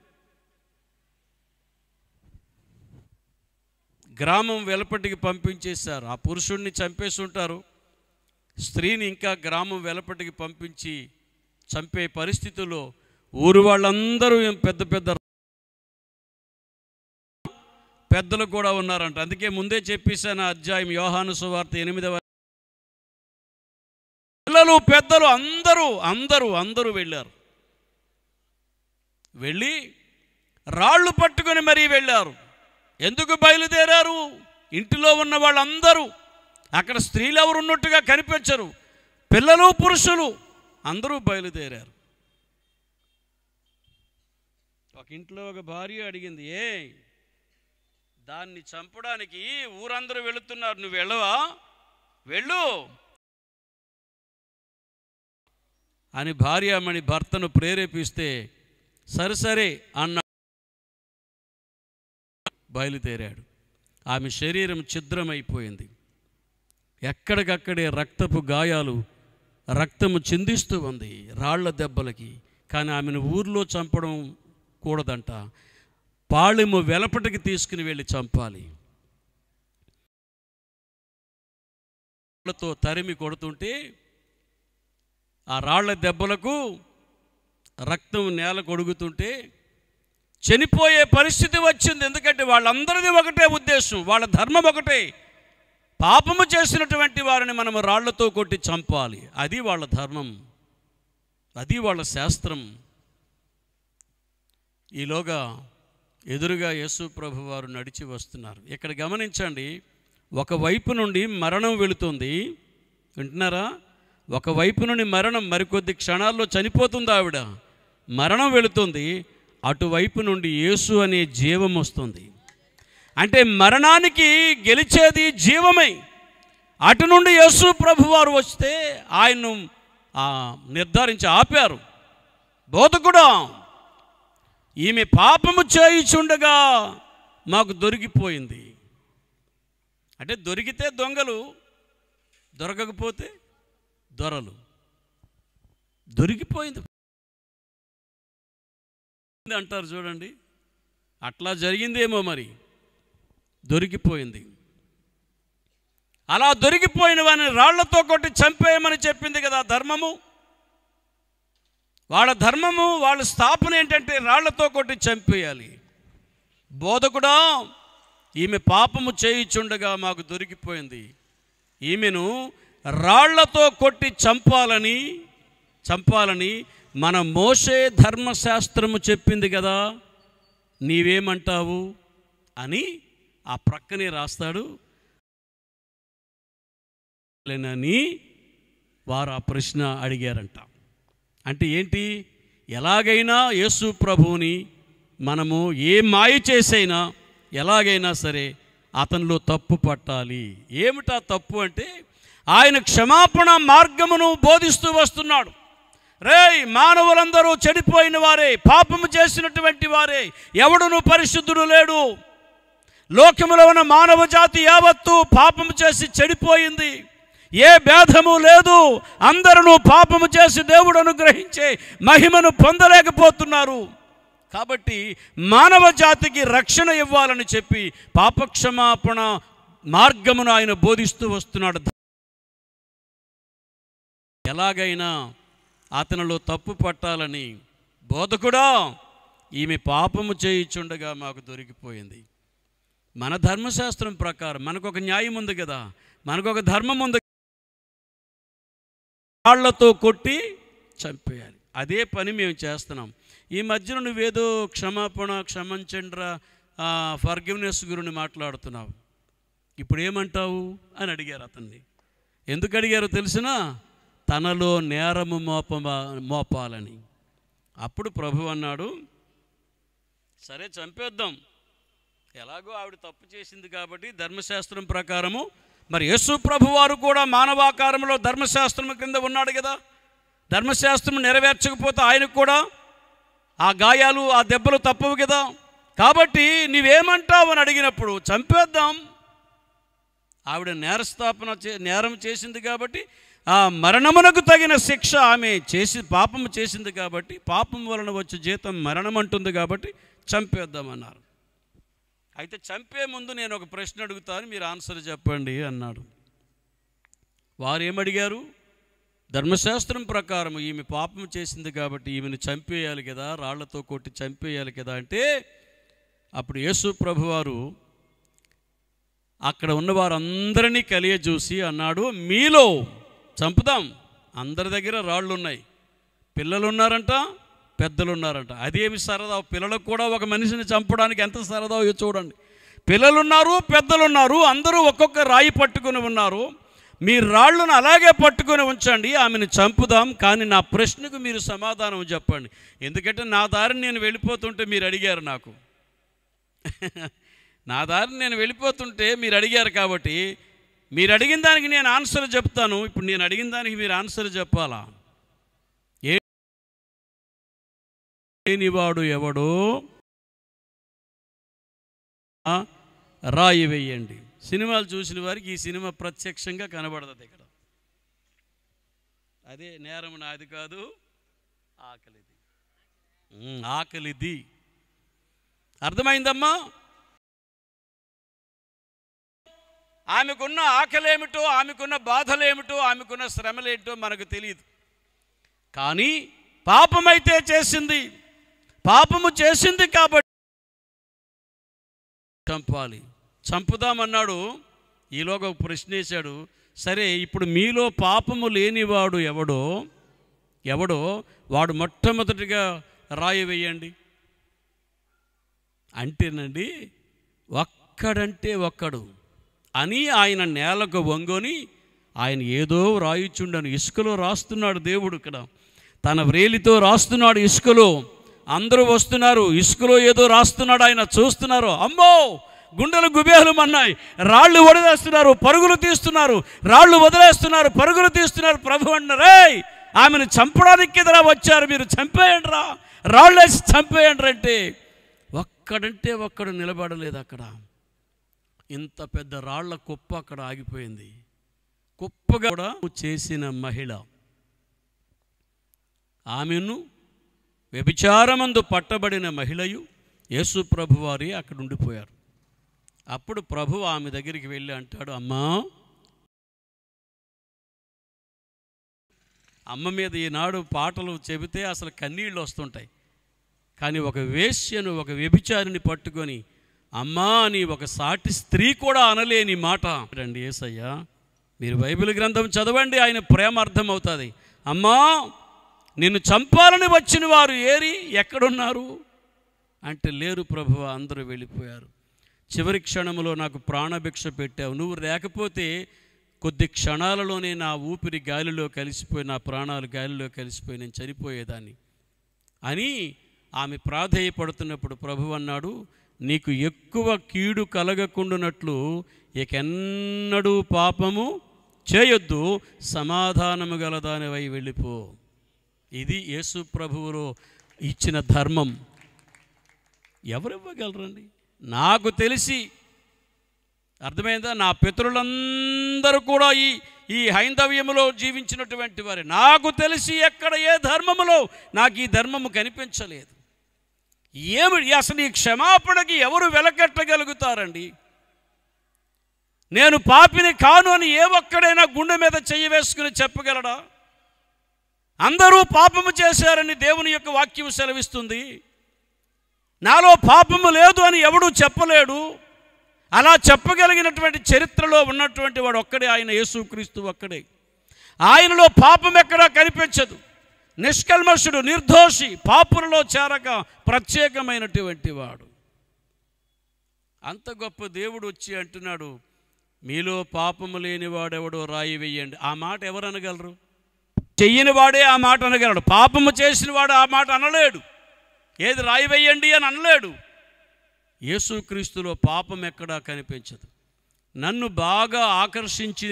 గ్రామం వెలపటికి పంపించేశారు ఆ పురుషుణ్ణి చంపేసి ఉంటారు స్త్రీని ఇంకా గ్రామం వెలపటికి పంపించి చంపే పరిస్థితుల్లో ఊరు వాళ్ళందరూ పెద్ద పెద్ద పెద్దలు కూడా ఉన్నారంట అందుకే ముందే చెప్పేశాను ఆ అధ్యాయం యోహాను సువార్త ఎనిమిదవ పిల్లలు పెద్దలు అందరూ అందరూ అందరూ వెళ్ళారు వెళ్ళి రాళ్ళు పట్టుకొని మరీ వెళ్ళారు ఎందుకు బయలుదేరారు ఇంటిలో ఉన్న వాళ్ళందరూ అక్కడ స్త్రీలు ఎవరు ఉన్నట్టుగా కనిపించరు పిల్లలు పురుషులు అందరూ బయలుదేరారు ఒక ఇంట్లో ఒక భార్య అడిగింది ఏ దాన్ని చంపడానికి ఊరందరూ వెళుతున్నారు నువ్వు వెళ్ళవా వెళ్ళు అని భార్యామణి భర్తను ప్రేరేపిస్తే సరే సరే అన్న బయలుదేరాడు ఆమె శరీరం ఛిద్రమైపోయింది ఎక్కడికక్కడే రక్తపు గాయాలు రక్తము చిందిస్తూ ఉంది రాళ్ల దెబ్బలకి కానీ ఆమెను ఊర్లో చంపడం కూడదంట పాళెము వెలపటికి తీసుకుని వెళ్ళి చంపాలి రాళ్లతో తరిమి కొడుతుంటే ఆ రాళ్ల దెబ్బలకు రక్తం నేల కొడుగుతుంటే చనిపోయే పరిస్థితి వచ్చింది ఎందుకంటే వాళ్ళందరిది ఒకటే ఉద్దేశం వాళ్ళ ధర్మం ఒకటే పాపము చేసినటువంటి వారిని మనము రాళ్లతో కొట్టి చంపాలి అది వాళ్ళ ధర్మం అది వాళ్ళ శాస్త్రం ఈలోగా ఎదురుగా యేసు ప్రభు వారు నడిచి వస్తున్నారు ఇక్కడ గమనించండి ఒకవైపు నుండి మరణం వెళుతుంది వింటున్నారా ఒకవైపు నుండి మరణం మరికొద్ది క్షణాల్లో చనిపోతుంది ఆవిడ మరణం వెళుతుంది అటువైపు నుండి యేసు అనే జీవం వస్తుంది అంటే మరణానికి గెలిచేది జీవమే అటు నుండి యేసు ప్రభువారు వస్తే ఆయన్ను ఆ, నిర్ధారించి ఆపారు బోధకుడా ఈమె పాపము చేయుచుండగా మాకు దొరికిపోయింది అంటే దొరికితే దొంగలు దొరకకపోతే దొరలు దొరికిపోయింది అంటారు చూడండి అట్లా జరిగిందేమో మరి దొరికిపోయింది అలా దొరికిపోయిన వారిని రాళ్లతో కొట్టి చంపేయమని చెప్పింది కదా ధర్మము వాళ్ళ ధర్మము వాళ్ళ స్థాపన ఏంటంటే రాళ్లతో కొట్టి చంపేయాలి బోధకుడా ఈమె పాపము చేయిచుండగా మాకు దొరికిపోయింది ఈమెను రాళ్లతో కొట్టి చంపాలని చంపాలని మన మోసే ధర్మశాస్త్రము చెప్పింది కదా నీవేమంటావు అని ఆ ప్రక్కనే రాస్తాడు లేనని వారు ఆ ప్రశ్న అడిగారంట అంటే ఏంటి ఎలాగైనా యేసు ప్రభువుని మనము ఏ మాయ చేసైనా ఎలాగైనా సరే అతనిలో తప్పు పట్టాలి ఏమిటా తప్పు అంటే ఆయన క్షమాపణ మార్గమును బోధిస్తూ వస్తున్నాడు రేయ్ మానవులందరూ చెడిపోయిన వారే పాపము చేసినటువంటి వారే ఎవడును పరిశుద్ధుడు లేడు లోకములో ఉన్న మానవ జాతి యావత్తు పాపము చేసి చెడిపోయింది ఏ భేదము లేదు అందరూ పాపము చేసి దేవుడు అనుగ్రహించే మహిమను పొందలేకపోతున్నారు కాబట్టి మానవ జాతికి రక్షణ ఇవ్వాలని చెప్పి పాపక్షమాపణ మార్గమును ఆయన బోధిస్తూ వస్తున్నాడు ఎలాగైనా అతనిలో తప్పు పట్టాలని బోధకుడా ఈమె పాపము చేయిచుండగా మాకు దొరికిపోయింది మన ధర్మశాస్త్రం ప్రకారం మనకు ఒక న్యాయం ఉంది కదా మనకు ఒక ధర్మం ఉంది రాళ్లతో కొట్టి చంపేయాలి అదే పని మేము చేస్తున్నాం ఈ మధ్యన నువ్వేదో క్షమాపణ క్షమించండ్రా ఫర్గివ్నెస్ గురించి మాట్లాడుతున్నావు ఇప్పుడు ఏమంటావు అని అడిగారు అతన్ని ఎందుకు అడిగారో తెలిసినా తనలో నేరము మోప మోపాలని అప్పుడు ప్రభు అన్నాడు సరే చంపేద్దాం ఎలాగో ఆవిడ తప్పు చేసింది కాబట్టి ధర్మశాస్త్రం ప్రకారము మరి యేసు ప్రభు వారు కూడా మానవాకారంలో ధర్మశాస్త్రం కింద ఉన్నాడు కదా ధర్మశాస్త్రం నెరవేర్చకపోతే ఆయనకు కూడా ఆ గాయాలు ఆ దెబ్బలు తప్పవు కదా కాబట్టి నీవేమంటావు అని అడిగినప్పుడు చంపేద్దాం ఆవిడ నేరస్థాపన చే నేరం చేసింది కాబట్టి ఆ మరణమునకు తగిన శిక్ష ఆమె చేసి పాపము చేసింది కాబట్టి పాపం వలన వచ్చే జీతం మరణం అంటుంది కాబట్టి చంపేద్దామన్నారు అయితే చంపే ముందు నేను ఒక ప్రశ్న అడుగుతాను మీరు ఆన్సర్ చెప్పండి అన్నాడు వారు ఏమడిగారు ధర్మశాస్త్రం ప్రకారం ఈమె పాపం చేసింది కాబట్టి ఈమెను చంపేయాలి కదా రాళ్లతో కొట్టి చంపేయాలి కదా అంటే అప్పుడు యేసు ప్రభువారు అక్కడ ఉన్న వారందరినీ కలియజూసి అన్నాడు మీలో చంపుదాం అందరి దగ్గర రాళ్ళు ఉన్నాయి పిల్లలు ఉన్నారంట పెద్దలు ఉన్నారంట అదేమి సరదా పిల్లలకు కూడా ఒక మనిషిని చంపడానికి ఎంత సరదా చూడండి పిల్లలు ఉన్నారు పెద్దలు ఉన్నారు అందరూ ఒక్కొక్క రాయి పట్టుకుని ఉన్నారు మీ రాళ్ళను అలాగే పట్టుకొని ఉంచండి ఆమెను చంపుదాం కానీ నా ప్రశ్నకు మీరు సమాధానం చెప్పండి ఎందుకంటే నా దారిని నేను వెళ్ళిపోతుంటే మీరు అడిగారు నాకు నా దారిని నేను వెళ్ళిపోతుంటే మీరు అడిగారు కాబట్టి మీరు అడిగిన దానికి నేను ఆన్సర్ చెప్తాను ఇప్పుడు నేను అడిగిన దానికి మీరు ఆన్సర్ చెప్పాలా ఏ లేనివాడు ఎవడో రాయి వేయండి సినిమాలు చూసిన వారికి ఈ సినిమా ప్రత్యక్షంగా కనబడుతుంది ఇక్కడ అదే నేరం నాది కాదు ఆకలిది ఉమ్, ఆకలిది అర్థమైందమ్మా ఆమెకున్న ఆకలేమిటో ఆమెకున్న బాధలేమిటో ఆమెకున్న శ్రమలేంటో మనకు తెలియదు కానీ పాపమైతే చేసింది పాపము చేసింది కాబట్టి చంపాలి చంపుదామన్నాడు ఈలోగా ఒక ప్రశ్న వేశాడు సరే ఇప్పుడు మీలో పాపము లేనివాడు ఎవడో ఎవడో వాడు మొట్టమొదటిగా రాయి వేయండి అంటేనండి ఒక్కడంటే ఒక్కడు అని ఆయన నేలకు వంగొని ఆయన ఏదో రాయిచుండను ఇసుకలో రాస్తున్నాడు దేవుడు ఇక్కడ తన వ్రేలితో రాస్తున్నాడు ఇసుకలో అందరూ వస్తున్నారు ఇసుకలో ఏదో రాస్తున్నాడు ఆయన చూస్తున్నారు అమ్మో గుండెలు గుబేలు మన్నాయి రాళ్ళు వదిలేస్తున్నారు పరుగులు తీస్తున్నారు రాళ్ళు వదిలేస్తున్నారు పరుగులు తీస్తున్నారు ప్రభు అన్నారే ఆమెను చంపడానికి ఎదురా వచ్చారు మీరు చంపేయండి రా రాళ్ళేసి చంపేయండి అంటే ఒక్కడంటే ఒక్కడు నిలబడలేదు అక్కడ ఇంత పెద్ద రాళ్ల కుప్ప అక్కడ ఆగిపోయింది కుప్పగా కూడా చేసిన మహిళ ఆమెను వ్యభిచారమందు పట్టబడిన మహిళయు యేసు ప్రభువారి అక్కడ ఉండిపోయారు అప్పుడు ప్రభు ఆమె దగ్గరికి వెళ్ళి అంటాడు అమ్మా అమ్మ మీద ఈనాడు పాటలు చెబితే అసలు కన్నీళ్ళు వస్తుంటాయి కానీ ఒక వేశ్యను ఒక వ్యభిచారిని పట్టుకొని అమ్మా అని ఒక సాటి స్త్రీ కూడా అనలేని మాట రండి ఏసయ్యా మీరు బైబిల్ గ్రంథం చదవండి ఆయన ప్రేమ అర్థమవుతుంది అమ్మా నిన్ను చంపాలని వచ్చిన వారు ఏరి ఎక్కడున్నారు అంటే లేరు ప్రభు అందరూ వెళ్ళిపోయారు చివరి క్షణంలో నాకు ప్రాణభిక్ష పెట్టావు నువ్వు లేకపోతే కొద్ది క్షణాలలోనే నా ఊపిరి గాలిలో కలిసిపోయి నా ప్రాణాలు గాలిలో కలిసిపోయి నేను చనిపోయేదాన్ని అని ఆమె ప్రాధేయపడుతున్నప్పుడు ప్రభు అన్నాడు నీకు ఎక్కువ కీడు కలగకుండానట్లు ఇకెన్నడూ పాపము చేయొద్దు సమాధానము గలదానివై వెళ్ళిపో ఇది యేసు ప్రభువులో ఇచ్చిన ధర్మం ఎవరివ్వగలరండి నాకు తెలిసి అర్థమైందా నా పితరులందరూ కూడా ఈ ఈ హైందవ్యములో జీవించినటువంటి వారే నాకు తెలిసి ఎక్కడ ఏ ధర్మములో నాకు ఈ ధర్మము కనిపించలేదు ఏమి అసలు ఈ క్షమాపణకి ఎవరు వెలకట్టగలుగుతారండి నేను పాపిని కాను అని ఏ ఒక్కడైనా గుండె మీద చెయ్యి వేసుకుని చెప్పగలడా అందరూ పాపము చేశారని దేవుని యొక్క వాక్యం సెలవిస్తుంది నాలో పాపము లేదు అని ఎవడూ చెప్పలేడు అలా చెప్పగలిగినటువంటి చరిత్రలో ఉన్నటువంటి వాడు ఒక్కడే ఆయన యేసుక్రీస్తు ఒక్కడే ఆయనలో పాపం ఎక్కడా కనిపించదు నిష్కల్మషుడు నిర్దోషి పాపులలో చేరక ప్రత్యేకమైనటువంటి వాడు అంత గొప్ప దేవుడు వచ్చి అంటున్నాడు మీలో పాపము లేని వాడెవడో రాయి వేయండి ఆ మాట ఎవరు అనగలరు చెయ్యని వాడే ఆ మాట అనగలడు పాపము చేసిన వాడు ఆ మాట అనలేడు ఏది రాయి వేయండి అని అనలేడు యేసుక్రీస్తులో పాపం ఎక్కడా కనిపించదు నన్ను బాగా ఆకర్షించి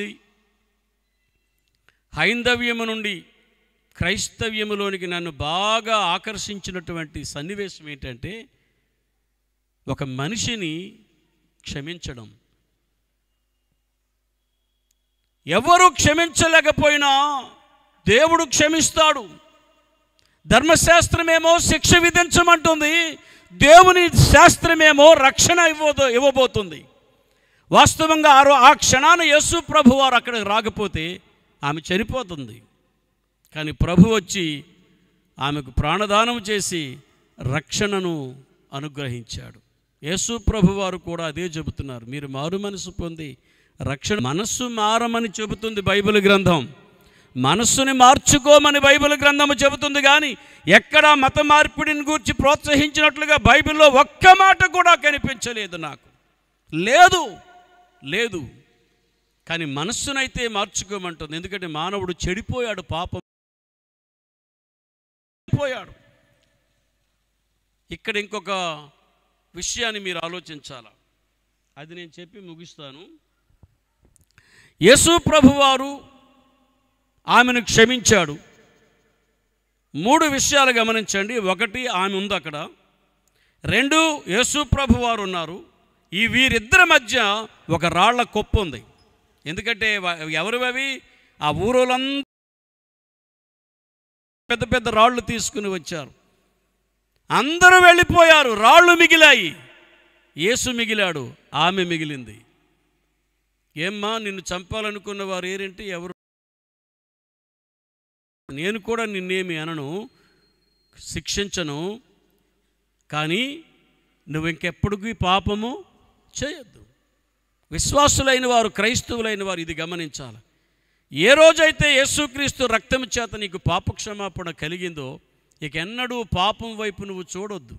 హైందవ్యము నుండి క్రైస్తవ్యములోనికి నన్ను బాగా ఆకర్షించినటువంటి సన్నివేశం ఏంటంటే ఒక మనిషిని క్షమించడం ఎవరు క్షమించలేకపోయినా దేవుడు క్షమిస్తాడు ధర్మశాస్త్రమేమో శిక్ష విధించమంటుంది దేవుని శాస్త్రమేమో రక్షణ ఇవ్వబో ఇవ్వబోతుంది వాస్తవంగా ఆ రో- ఆ క్షణాన యేసు ప్రభు వారు అక్కడికి రాకపోతే ఆమె చనిపోతుంది కానీ ప్రభు వచ్చి ఆమెకు ప్రాణదానం చేసి రక్షణను అనుగ్రహించాడు యేసు ప్రభు వారు కూడా అదే చెబుతున్నారు మీరు మారు మనసు పొంది రక్షణ మనస్సు మారమని చెబుతుంది బైబిల్ గ్రంథం మనస్సుని మార్చుకోమని బైబిల్ గ్రంథము చెబుతుంది కానీ ఎక్కడా మత మార్పిడిని గూర్చి ప్రోత్సహించినట్లుగా బైబిల్లో ఒక్క మాట కూడా కనిపించలేదు నాకు లేదు లేదు కానీ మనస్సునైతే మార్చుకోమంటుంది ఎందుకంటే మానవుడు చెడిపోయాడు పాపం పోయాడు ఇక్కడ ఇంకొక విషయాన్ని మీరు ఆలోచించాల అది నేను చెప్పి ముగిస్తాను యేసు ప్రభువారు ఆమెను క్షమించాడు మూడు విషయాలు గమనించండి ఒకటి ఆమె ఉంది అక్కడ రెండు యేసు ప్రభు వారు ఉన్నారు ఈ వీరిద్దరి మధ్య ఒక రాళ్ల కొప్పు ఉంది ఎందుకంటే వా- ఎవరు అవి ఆ ఊరోళ్ళంతా పెద్ద పెద్ద రాళ్ళు తీసుకుని వచ్చారు అందరూ వెళ్ళిపోయారు రాళ్ళు మిగిలాయి యేసు మిగిలాడు ఆమె మిగిలింది ఏమ్మా నిన్ను చంపాలనుకున్న వారు ఏరేంటి ఎవరు నేను కూడా నిన్నేమి అనను శిక్షించను కానీ నువ్వు ఇంకెప్పటికీ పాపము చేయొద్దు విశ్వాసులైన వారు క్రైస్తవులైన వారు ఇది గమనించాలి ఏ రోజైతే యేసుక్రీస్తు రక్తం చేత నీకు పాపక్షమాపణ కలిగిందో ఇక ఎన్నడూ పాపం వైపు నువ్వు చూడొద్దు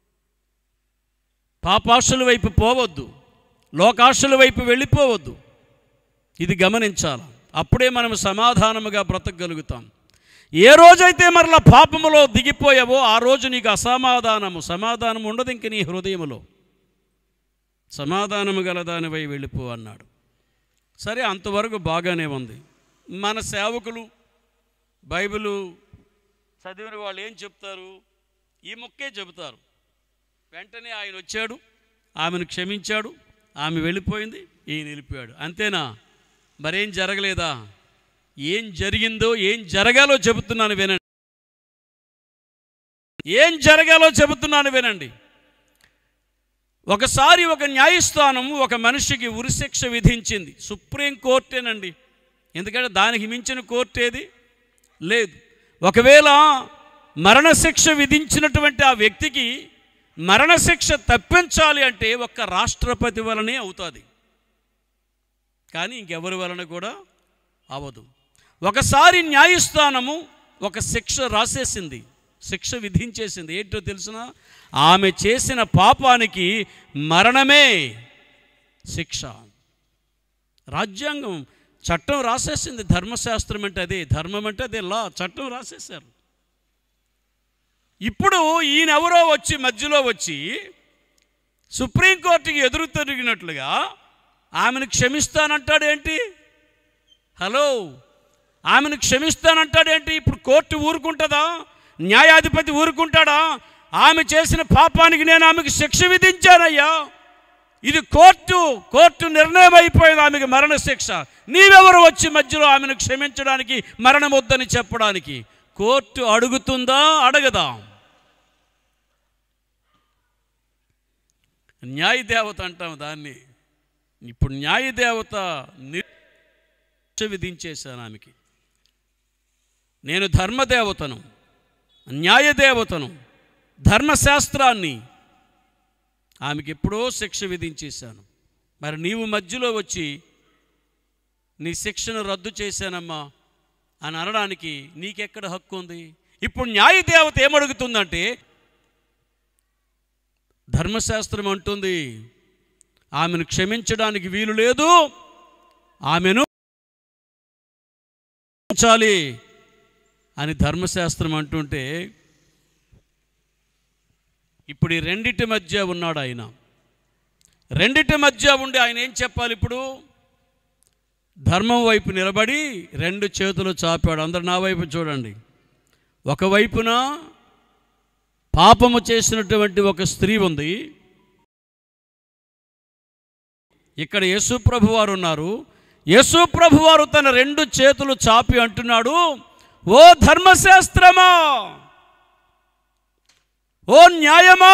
పాపాశుల వైపు పోవద్దు లోకాశుల వైపు వెళ్ళిపోవద్దు ఇది గమనించాలి అప్పుడే మనం సమాధానముగా బ్రతకగలుగుతాం ఏ రోజైతే మరలా పాపములో దిగిపోయావో ఆ రోజు నీకు అసమాధానము సమాధానం ఉండదు ఇంక నీ హృదయములో సమాధానము గలదానివై వెళ్ళిపో అన్నాడు సరే అంతవరకు బాగానే ఉంది మన సేవకులు బైబిలు చదివిన వాళ్ళు ఏం చెప్తారు ఈ మొక్కే చెబుతారు వెంటనే ఆయన వచ్చాడు ఆమెను క్షమించాడు ఆమె వెళ్ళిపోయింది ఈయన వెళ్ళిపోయాడు అంతేనా మరేం జరగలేదా ఏం జరిగిందో ఏం జరగాలో చెబుతున్నాను వినండి ఏం జరగాలో చెబుతున్నాను వినండి ఒకసారి ఒక న్యాయస్థానం ఒక మనిషికి ఉరిశిక్ష విధించింది సుప్రీం కోర్టేనండి ఎందుకంటే దానికి మించిన కోర్టు ఏది లేదు ఒకవేళ మరణశిక్ష విధించినటువంటి ఆ వ్యక్తికి మరణశిక్ష తప్పించాలి అంటే ఒక్క రాష్ట్రపతి వలనే అవుతుంది కానీ ఇంకెవరి వలన కూడా అవదు ఒకసారి న్యాయస్థానము ఒక శిక్ష రాసేసింది శిక్ష విధించేసింది ఏంటో తెలుసిన ఆమె చేసిన పాపానికి మరణమే శిక్ష రాజ్యాంగం చట్టం రాసేసింది ధర్మశాస్త్రం అంటే అదే ధర్మం అంటే అదే లా చట్టం రాసేశారు ఇప్పుడు ఈయనెవరో వచ్చి మధ్యలో వచ్చి సుప్రీంకోర్టుకి ఎదురు తిరిగినట్లుగా ఆమెను క్షమిస్తానంటాడేంటి హలో ఆమెను క్షమిస్తానంటాడేంటి ఇప్పుడు కోర్టు ఊరుకుంటుందా న్యాయాధిపతి ఊరుకుంటాడా ఆమె చేసిన పాపానికి నేను ఆమెకు శిక్ష విధించానయ్యా ఇది కోర్టు కోర్టు నిర్ణయం అయిపోయింది ఆమెకి మరణ శిక్ష నీవెవరు వచ్చి మధ్యలో ఆమెను క్షమించడానికి మరణం వద్దని చెప్పడానికి కోర్టు అడుగుతుందా అడగదా న్యాయదేవత అంటాం దాన్ని ఇప్పుడు న్యాయదేవత ని- శిక్ష విధించేశాను ఆమెకి నేను ధర్మదేవతను న్యాయదేవతను ధర్మశాస్త్రాన్ని ఆమెకి ఎప్పుడో శిక్ష విధించేశాను మరి నీవు మధ్యలో వచ్చి నీ శిక్షను రద్దు చేశానమ్మా అని అనడానికి నీకెక్కడ హక్కు ఉంది ఇప్పుడు న్యాయదేవత ఏమడుగుతుందంటే ధర్మశాస్త్రం అంటుంది ఆమెను క్షమించడానికి వీలు లేదు ఆమెను ఉంచాలి అని ధర్మశాస్త్రం అంటుంటే ఇప్పుడు ఈ రెండిటి మధ్య ఉన్నాడు ఆయన రెండిటి మధ్య ఉండి ఆయన ఏం చెప్పాలి ఇప్పుడు ధర్మం వైపు నిలబడి రెండు చేతులు చాపాడు అందరు నా వైపు చూడండి ఒకవైపున పాపము చేసినటువంటి ఒక స్త్రీ ఉంది ఇక్కడ యేసుప్రభు వారు ఉన్నారు యేసుప్రభు వారు తన రెండు చేతులు చాపి అంటున్నాడు ఓ ధర్మశాస్త్రమా ఓ న్యాయమా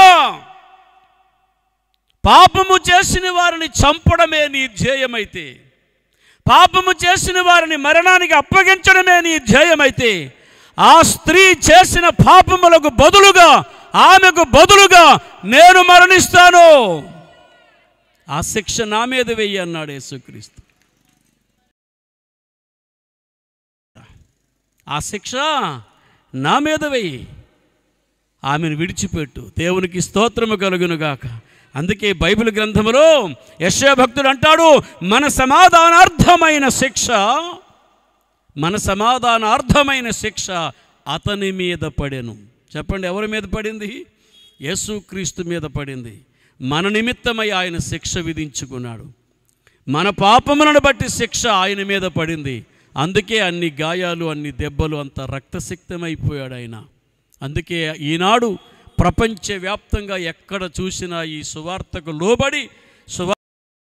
పాపము చేసిన వారిని చంపడమే నీ ధ్యేయమైతే పాపము చేసిన వారిని మరణానికి అప్పగించడమే నీ ధ్యేయమైతే ఆ స్త్రీ చేసిన పాపములకు బదులుగా ఆమెకు బదులుగా నేను మరణిస్తాను ఆ శిక్ష నా మీద వెయ్యి అన్నాడు యేసుక్రీస్తు ఆ శిక్ష నా మీద వెయ్యి ఆమెను విడిచిపెట్టు దేవునికి స్తోత్రము కలుగునుగాక అందుకే బైబిల్ గ్రంథములో యశా భక్తుడు అంటాడు మన సమాధానార్థమైన శిక్ష మన సమాధానార్థమైన శిక్ష అతని మీద పడెను చెప్పండి ఎవరి మీద పడింది యేసుక్రీస్తు మీద పడింది మన నిమిత్తమై ఆయన శిక్ష విధించుకున్నాడు మన పాపములను బట్టి శిక్ష ఆయన మీద పడింది అందుకే అన్ని గాయాలు అన్ని దెబ్బలు అంత రక్తసిక్తమైపోయాడు ఆయన అందుకే ఈనాడు ప్రపంచవ్యాప్తంగా ఎక్కడ చూసినా ఈ సువార్తకు లోబడి సువా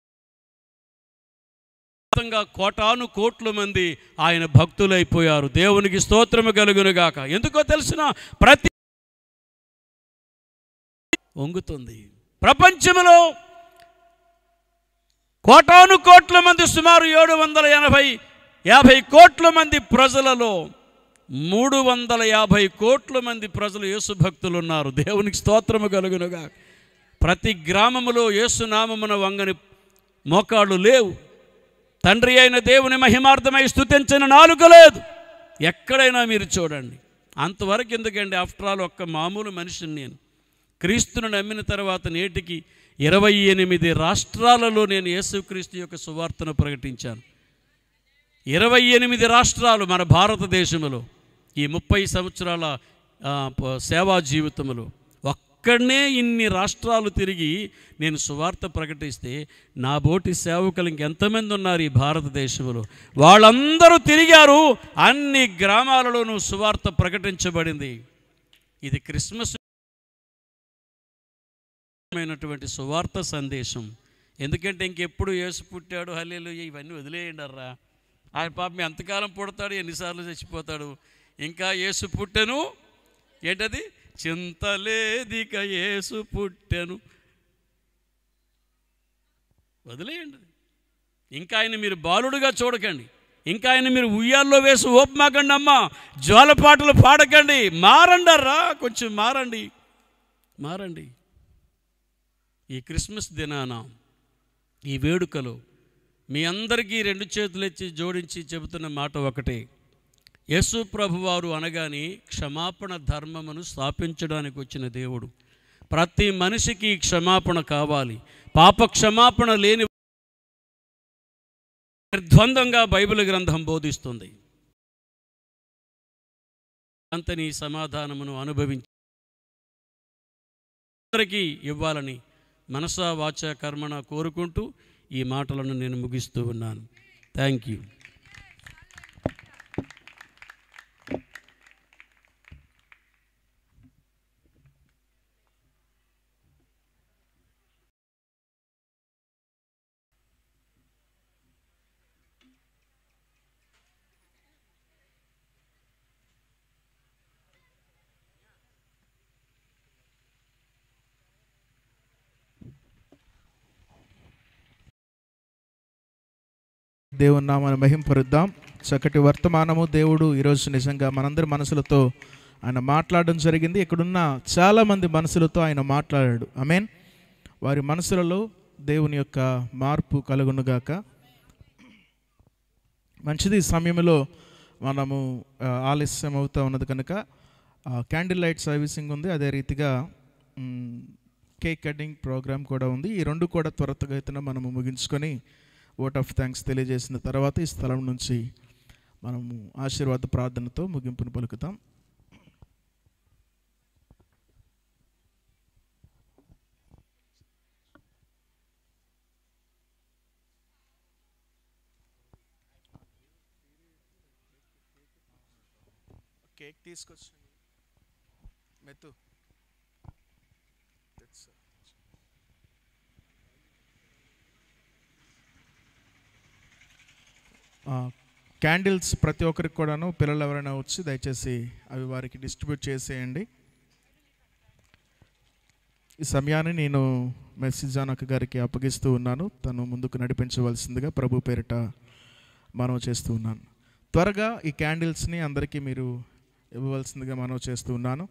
మొత్తంగా కోటాను కోట్ల మంది ఆయన భక్తులైపోయారు దేవునికి స్తోత్రము కలుగునుగాక ఎందుకో తెలిసిన ప్రతి వంగుతుంది ప్రపంచంలో కోటాను కోట్ల మంది సుమారు ఏడు వందల ఎనభై యాభై కోట్ల మంది ప్రజలలో మూడు వందల యాభై కోట్ల మంది ప్రజలు యేసు భక్తులు ఉన్నారు దేవునికి స్తోత్రము కలుగునుగా ప్రతి గ్రామములో యేసు నామమున వంగని మోకాళ్ళు లేవు తండ్రి అయిన దేవుని మహిమార్థమై స్తుతించిన నాలుక లేదు ఎక్కడైనా మీరు చూడండి అంతవరకు ఎందుకండి ఆఫ్టర్ ఆల్ ఒక్క మామూలు మనిషిని నేను క్రీస్తును నమ్మిన తర్వాత నేటికి ఇరవై ఎనిమిది రాష్ట్రాలలో నేను యేసుక్రీస్తు యొక్క సువార్తను ప్రకటించాను ఇరవై ఎనిమిది రాష్ట్రాలు మన భారతదేశంలో ఈ ముప్పై సంవత్సరాల ఆ, ప- సేవా జీవితంలో ఒక్కడనే ఇన్ని రాష్ట్రాలు తిరిగి నేను సువార్త ప్రకటిస్తే నా బోటి సేవకులు ఇంకెంతమంది ఉన్నారు ఈ భారతదేశంలో వాళ్ళందరూ తిరిగారు అన్ని గ్రామాలలోనూ సువార్త ప్రకటించబడింది ఇది క్రిస్మస్ మైనటువంటి సువార్త సందేశం ఎందుకంటే ఇంకెప్పుడు యేసు పుట్టాడు హల్లేలు ఇవన్నీ వదిలేయండి అర్రా ఆయన పాపం ఎంతకాలం పుడతాడు ఎన్నిసార్లు చచ్చిపోతాడు ఇంకా యేసు పుట్టెను ఏంటది చింతలేదిక యేసు పుట్టెను వదిలేయండి ఇంకా ఆయన మీరు బాలుడుగా చూడకండి ఇంకా ఆయన మీరు ఉయ్యాల్లో వేసి ఓపమాకండి అమ్మా జ్వాలపాటలు పాడకండి మారండి అర్రా కొంచెం మారండి మారండి ఈ క్రిస్మస్ దినాన ఈ వేడుకలో మీ అందరికీ రెండు చేతులు ఎత్తి జోడించి చెబుతున్న మాట ఒకటే యేసు ప్రభువారు అనగానే క్షమాపణ ధర్మమును స్థాపించడానికి వచ్చిన దేవుడు ప్రతి మనిషికి క్షమాపణ కావాలి పాప క్షమాపణ లేని నిర్ద్వందంగా బైబిల్ గ్రంథం బోధిస్తుంది అంతని సమాధానమును అనుభవించి అందరికీ ఇవ్వాలని మనసా వాచ కర్మణ కోరుకుంటూ ఈ మాటలను నేను ముగిస్తూ ఉన్నాను థ్యాంక్ యూ దేవుని నామాన్ని మహింపరుద్దాం చక్కటి వర్తమానము దేవుడు ఈరోజు నిజంగా మనందరి మనసులతో ఆయన మాట్లాడడం జరిగింది ఇక్కడున్న చాలామంది మనసులతో ఆయన మాట్లాడాడు మీన్ వారి మనసులలో దేవుని యొక్క మార్పు కలుగునుగాక మంచిది ఈ సమయంలో మనము ఆ, ఆలస్యం అవుతూ ఉన్నది కనుక క్యాండిల్ లైట్ సర్వీసింగ్ ఉంది అదే రీతిగా మ్, కేక్ కటింగ్ ప్రోగ్రామ్ కూడా ఉంది ఈ రెండు కూడా త్వరితగతిన మనము ముగించుకొని ఓట్ ఆఫ్ థ్యాంక్స్ తెలియజేసిన తర్వాత ఈ స్థలం నుంచి మనము ఆశీర్వాద ప్రార్థనతో ముగింపును పలుకుతాం కేక్ తీసుకొచ్చి మెత్తు క్యాండిల్స్ ప్రతి ఒక్కరికి కూడాను పిల్లలు ఎవరైనా వచ్చి దయచేసి అవి వారికి డిస్ట్రిబ్యూట్ చేసేయండి ఈ సమయాన్ని నేను మెస్సీ జానక్ గారికి అప్పగిస్తూ ఉన్నాను తను ముందుకు నడిపించవలసిందిగా ప్రభు పేరిట మనవి చేస్తూ ఉన్నాను త్వరగా ఈ క్యాండిల్స్ని అందరికీ మీరు ఇవ్వవలసిందిగా మనవి చేస్తూ ఉన్నాను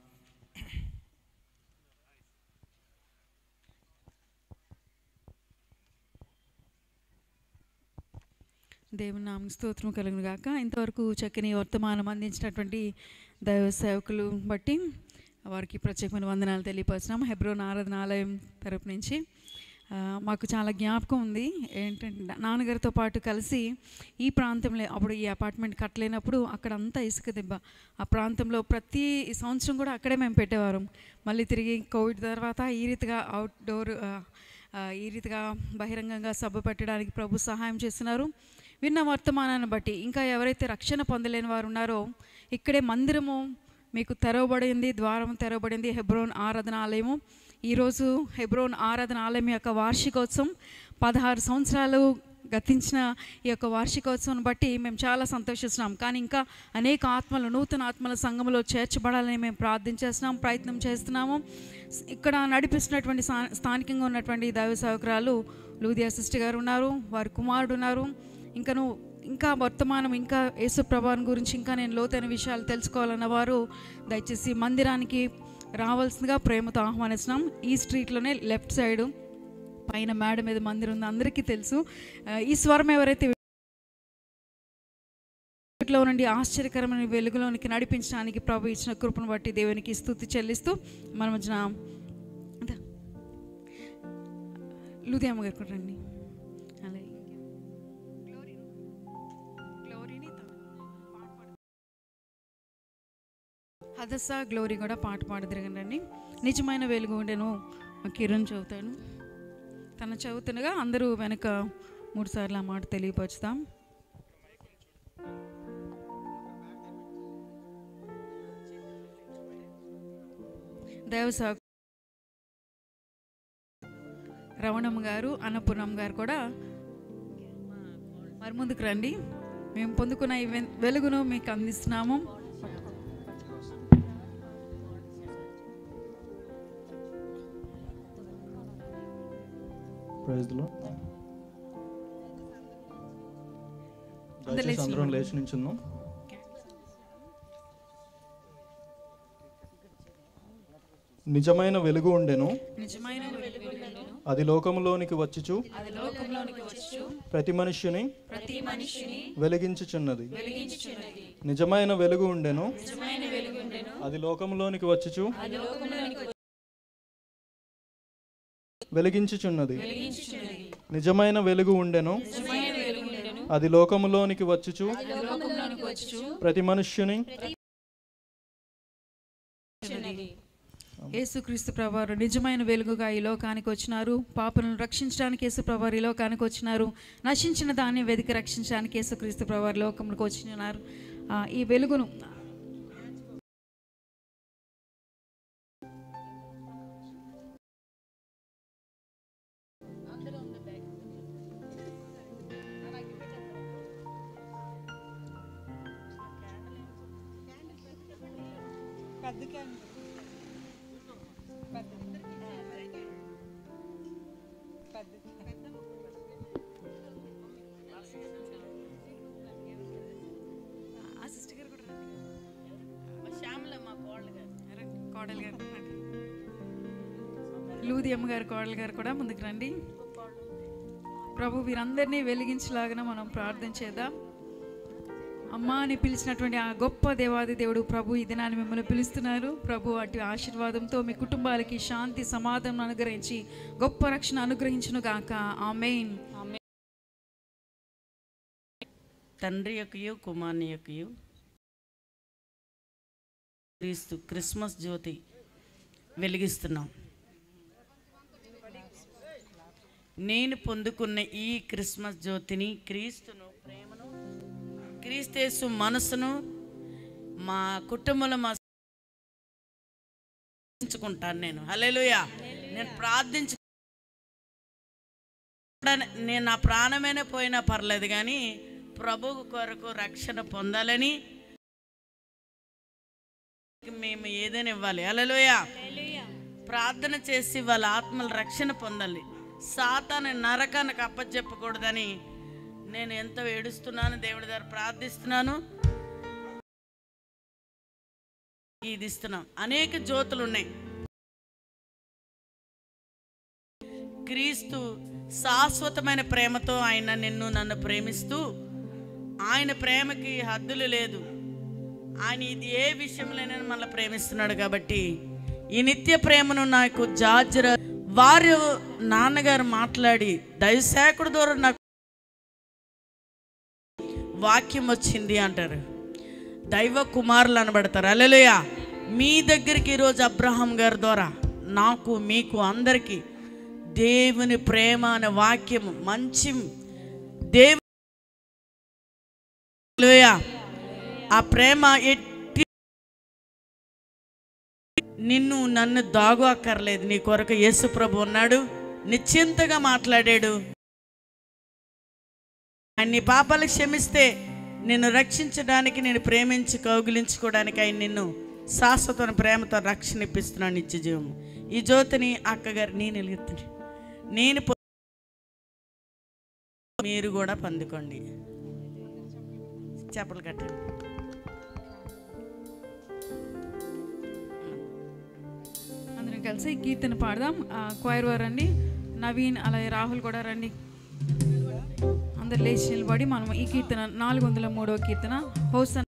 దేవుని నామ స్తోత్రం కలుగును గాక ఇంతవరకు చక్కని వర్తమానం అందించినటువంటి దైవ సేవకులు బట్టి వారికి ప్రత్యేకమైన వందనాలు తెలియపరిచినాం హెబ్రోన్ ఆరాధనాలయం తరపు నుంచి ఆ, మాకు చాలా జ్ఞాపకం ఉంది ఏంటంటే నాన్నగారితో పాటు కలిసి ఈ ప్రాంతంలో అప్పుడు ఈ అపార్ట్మెంట్ కట్టలేనప్పుడు అక్కడ అంతా ఇసుక దెబ్బ ఆ ప్రాంతంలో ప్రతి సంవత్సరం కూడా అక్కడే మేము పెట్టేవారం మళ్ళీ తిరిగి కోవిడ్ తర్వాత ఈ రీతిగా అవుట్డోర్ ఈ రీతిగా బహిరంగంగా సభ పెట్టడానికి ప్రభు సహాయం చేస్తున్నారు విన్న వర్తమానాన్ని బట్టి ఇంకా ఎవరైతే రక్షణ పొందలేని వారు ఉన్నారో ఇక్కడే మందిరము మీకు తెరవబడింది ద్వారం తెరవబడింది హెబ్రోన్ ఆరాధనాలయము ఈరోజు హెబ్రోన్ ఆరాధన ఆలయం యొక్క వార్షికోత్సవం పదహారు సంవత్సరాలు గతించిన ఈ యొక్క వార్షికోత్సవం బట్టి మేము చాలా సంతోషిస్తున్నాం కానీ ఇంకా అనేక ఆత్మలు నూతన ఆత్మల సంఘంలో చేర్చబడాలని మేము ప్రార్థించేస్తున్నాం ప్రయత్నం చేస్తున్నాము ఇక్కడ నడిపిస్తున్నటువంటి స్థా- స్థానికంగా ఉన్నటువంటి దైవ సేవకురాలు లూదియా సిస్టర్ గారు ఉన్నారు వారి కుమారుడు ఉన్నారు ఇంకను ఇంకా వర్తమానం ఇంకా యేసు ప్రభావం గురించి ఇంకా నేను లోతైన విషయాలు తెలుసుకోవాలన్న వారు దయచేసి మందిరానికి రావాల్సిందిగా ప్రేమతో ఆహ్వానిస్తున్నాం ఈ స్ట్రీట్లోనే లెఫ్ట్ సైడు పైన మేడ మీద మందిరం ఉంది అందరికీ తెలుసు ఆ, ఈ స్వరం ఎవరైతే వీటిలో నుండి ఆశ్చర్యకరమైన వెలుగులోనికి నడిపించడానికి ప్రభు ఇచ్చిన కృపను బట్టి దేవునికి స్తుతి చెల్లిస్తూ మన మధ్యన అదా. లూదియమ్మ గారు కూడా రండి అలాగే గ్లోరీని హదసా గ్లోరీ కూడా పాట పాడదిరగండి నిజమైన వెలుగు ఉండేను కిరణ్ చదువుతాను తన చదువుతుండగా అందరూ వెనక మూడు సార్లు ఆ మాట తెలియపరుచుతాం దేవసా రవణమ్మ గారు అన్నపూర్ణమ్మ గారు కూడా మరి ముందుకు రండి మేము పొందుకున్న ఈ వె- వెలుగును మీకు అందిస్తున్నాము ప్రైజ్ లో అందరూ దయచేసి లేచి అందరం నిలబడండి. లేచి నించుందాం నిజమైన వెలుగు ఉండెను నిజమైన వెలుగు ఉండెను. అది లోకములోనికి వచ్చుచు అది లోకంలోనికి వచ్చు ప్రతి మనుష్యుని ప్రతి మనిషిని వెలిగించుచున్నది వెలిగించుచున్నది నిజమైన వెలుగు ఉండెను నిజమైన వెలుగు ఉండెను అది లోకములోనికి వచ్చుచు అది లోకంలోనికి వెలిగించుచున్నది వెలిగించుచున్నది నిజమైన వెలుగు ఉండెను నిజమైన వెలుగు ఉండెను అది లోకములోనికి వచ్చుచు అది లోకంలోనికి వచ్చు ప్రతి మనుష్యుని యేసుక్రీస్తు ప్రభువారు నిజమైన వెలుగుగా ఈ లోకానికి వచ్చినారు పాపలను రక్షించడానికి యేసు ప్రభువారు ఈ లోకానికి వచ్చినారు నశించిన దాన్ని వెతికి రక్షించడానికి యేసుక్రీస్తు ప్రభువారు లోకంలోకి వచ్చినారు ఆ, ఈ వెలుగును ఆ సిస్టర్ గారు కూడా రండి. రండి, కోడలు గారు రండి. లూది అమ్మగారు కోడలు గారు కూడా ముందుకు రండి ప్రభు వీరందరినీ వెలిగించలాగా మనం ప్రార్థన చేద్దాం అమ్మా అని పిలిచినటువంటి ఆ గొప్ప దేవాది దేవుడు ప్రభు ఈ దినాన్ని మిమ్మల్ని పిలుస్తున్నారు ప్రభు అటు ఆశీర్వాదంతో మీ కుటుంబాలకి శాంతి సమాధానం అనుగ్రహించి గొప్ప రక్షణ అనుగ్రహించును గాక ఆమెన్ తండ్రి యొక్కయు కుమారుని యొక్కయు క్రీస్తు క్రిస్మస్ జ్యోతి వెలిగిస్తున్నాం నేను పొందుకున్న ఈ క్రిస్మస్ జ్యోతిని క్రీస్తును ప్రేమను క్రీస్తేసు మనసును మా కుటుంబంలో మా ప్రార్థించుకుంటాను నేను హల్లెలూయా నేను ప్రార్థించు నేను నా ప్రాణమైనా పోయినా పర్లేదు కానీ ప్రభు కొరకు రక్షణ పొందాలని మేము ఏదైనా ఇవ్వాలి అలలోయ ప్రార్థన చేసి వాళ్ళ ఆత్మల రక్షణ పొందాలి సాతాను నరకానికి అప్పచెప్పకూడదని నేను ఎంతో ఏడుస్తున్నాను దేవుడి దగ్గర ప్రార్థిస్తున్నాను ఇది ఇస్తున్నాం అనేక జ్యోతులు ఉన్నాయి క్రీస్తు శాశ్వతమైన ప్రేమతో ఆయన నిన్ను నన్ను ప్రేమిస్తూ ఆయన ప్రేమకి హద్దులు లేదు ఆయన ఇది ఏ విషయంలోనైనా మనల్ని ప్రేమిస్తున్నాడు కాబట్టి ఈ నిత్య ప్రేమను నాకు జార్జర వారు నాన్నగారు మాట్లాడి దైవసేకుడు ద్వారా నాకు వాక్యం వచ్చింది అంటారు దైవ కుమారులు అనబడతారు అలెలుయ మీ దగ్గరికి ఈరోజు అబ్రహాం గారి ద్వారా నాకు మీకు అందరికీ దేవుని ప్రేమ అనే వాక్యం మంచి దేవు హల్లెలూయా. ఆ ప్రేమ ఎట్టి నిన్ను నన్ను దాగు అక్కర్లేదు నీ కొరకు యేసు ప్రభు ఉన్నాడు నిశ్చింతగా మాట్లాడాడు ఆయన నీ పాపాలు క్షమిస్తే నిన్ను రక్షించడానికి నేను ప్రేమించి కౌగిలించుకోవడానికి ఆయన నిన్ను శాశ్వతమైన ప్రేమతో రక్షణ ఇప్పిస్తున్నాను నిత్య జీవం ఈ జ్యోతిని అక్కగారు నేను వెలుగుతుంది నేను పొ- మీరు కూడా పొందుకోండి చెప్పలు కట్టండి అందరం కలిసి ఈ కీర్తన పాడదాం క్వైర్ వారు రండి నవీన్ అలాగే రాహుల్ కూడా రండి అందరు లేచి నిలబడి మనం ఈ కీర్తన నాలుగు వందల మూడవ కీర్తన హోసన్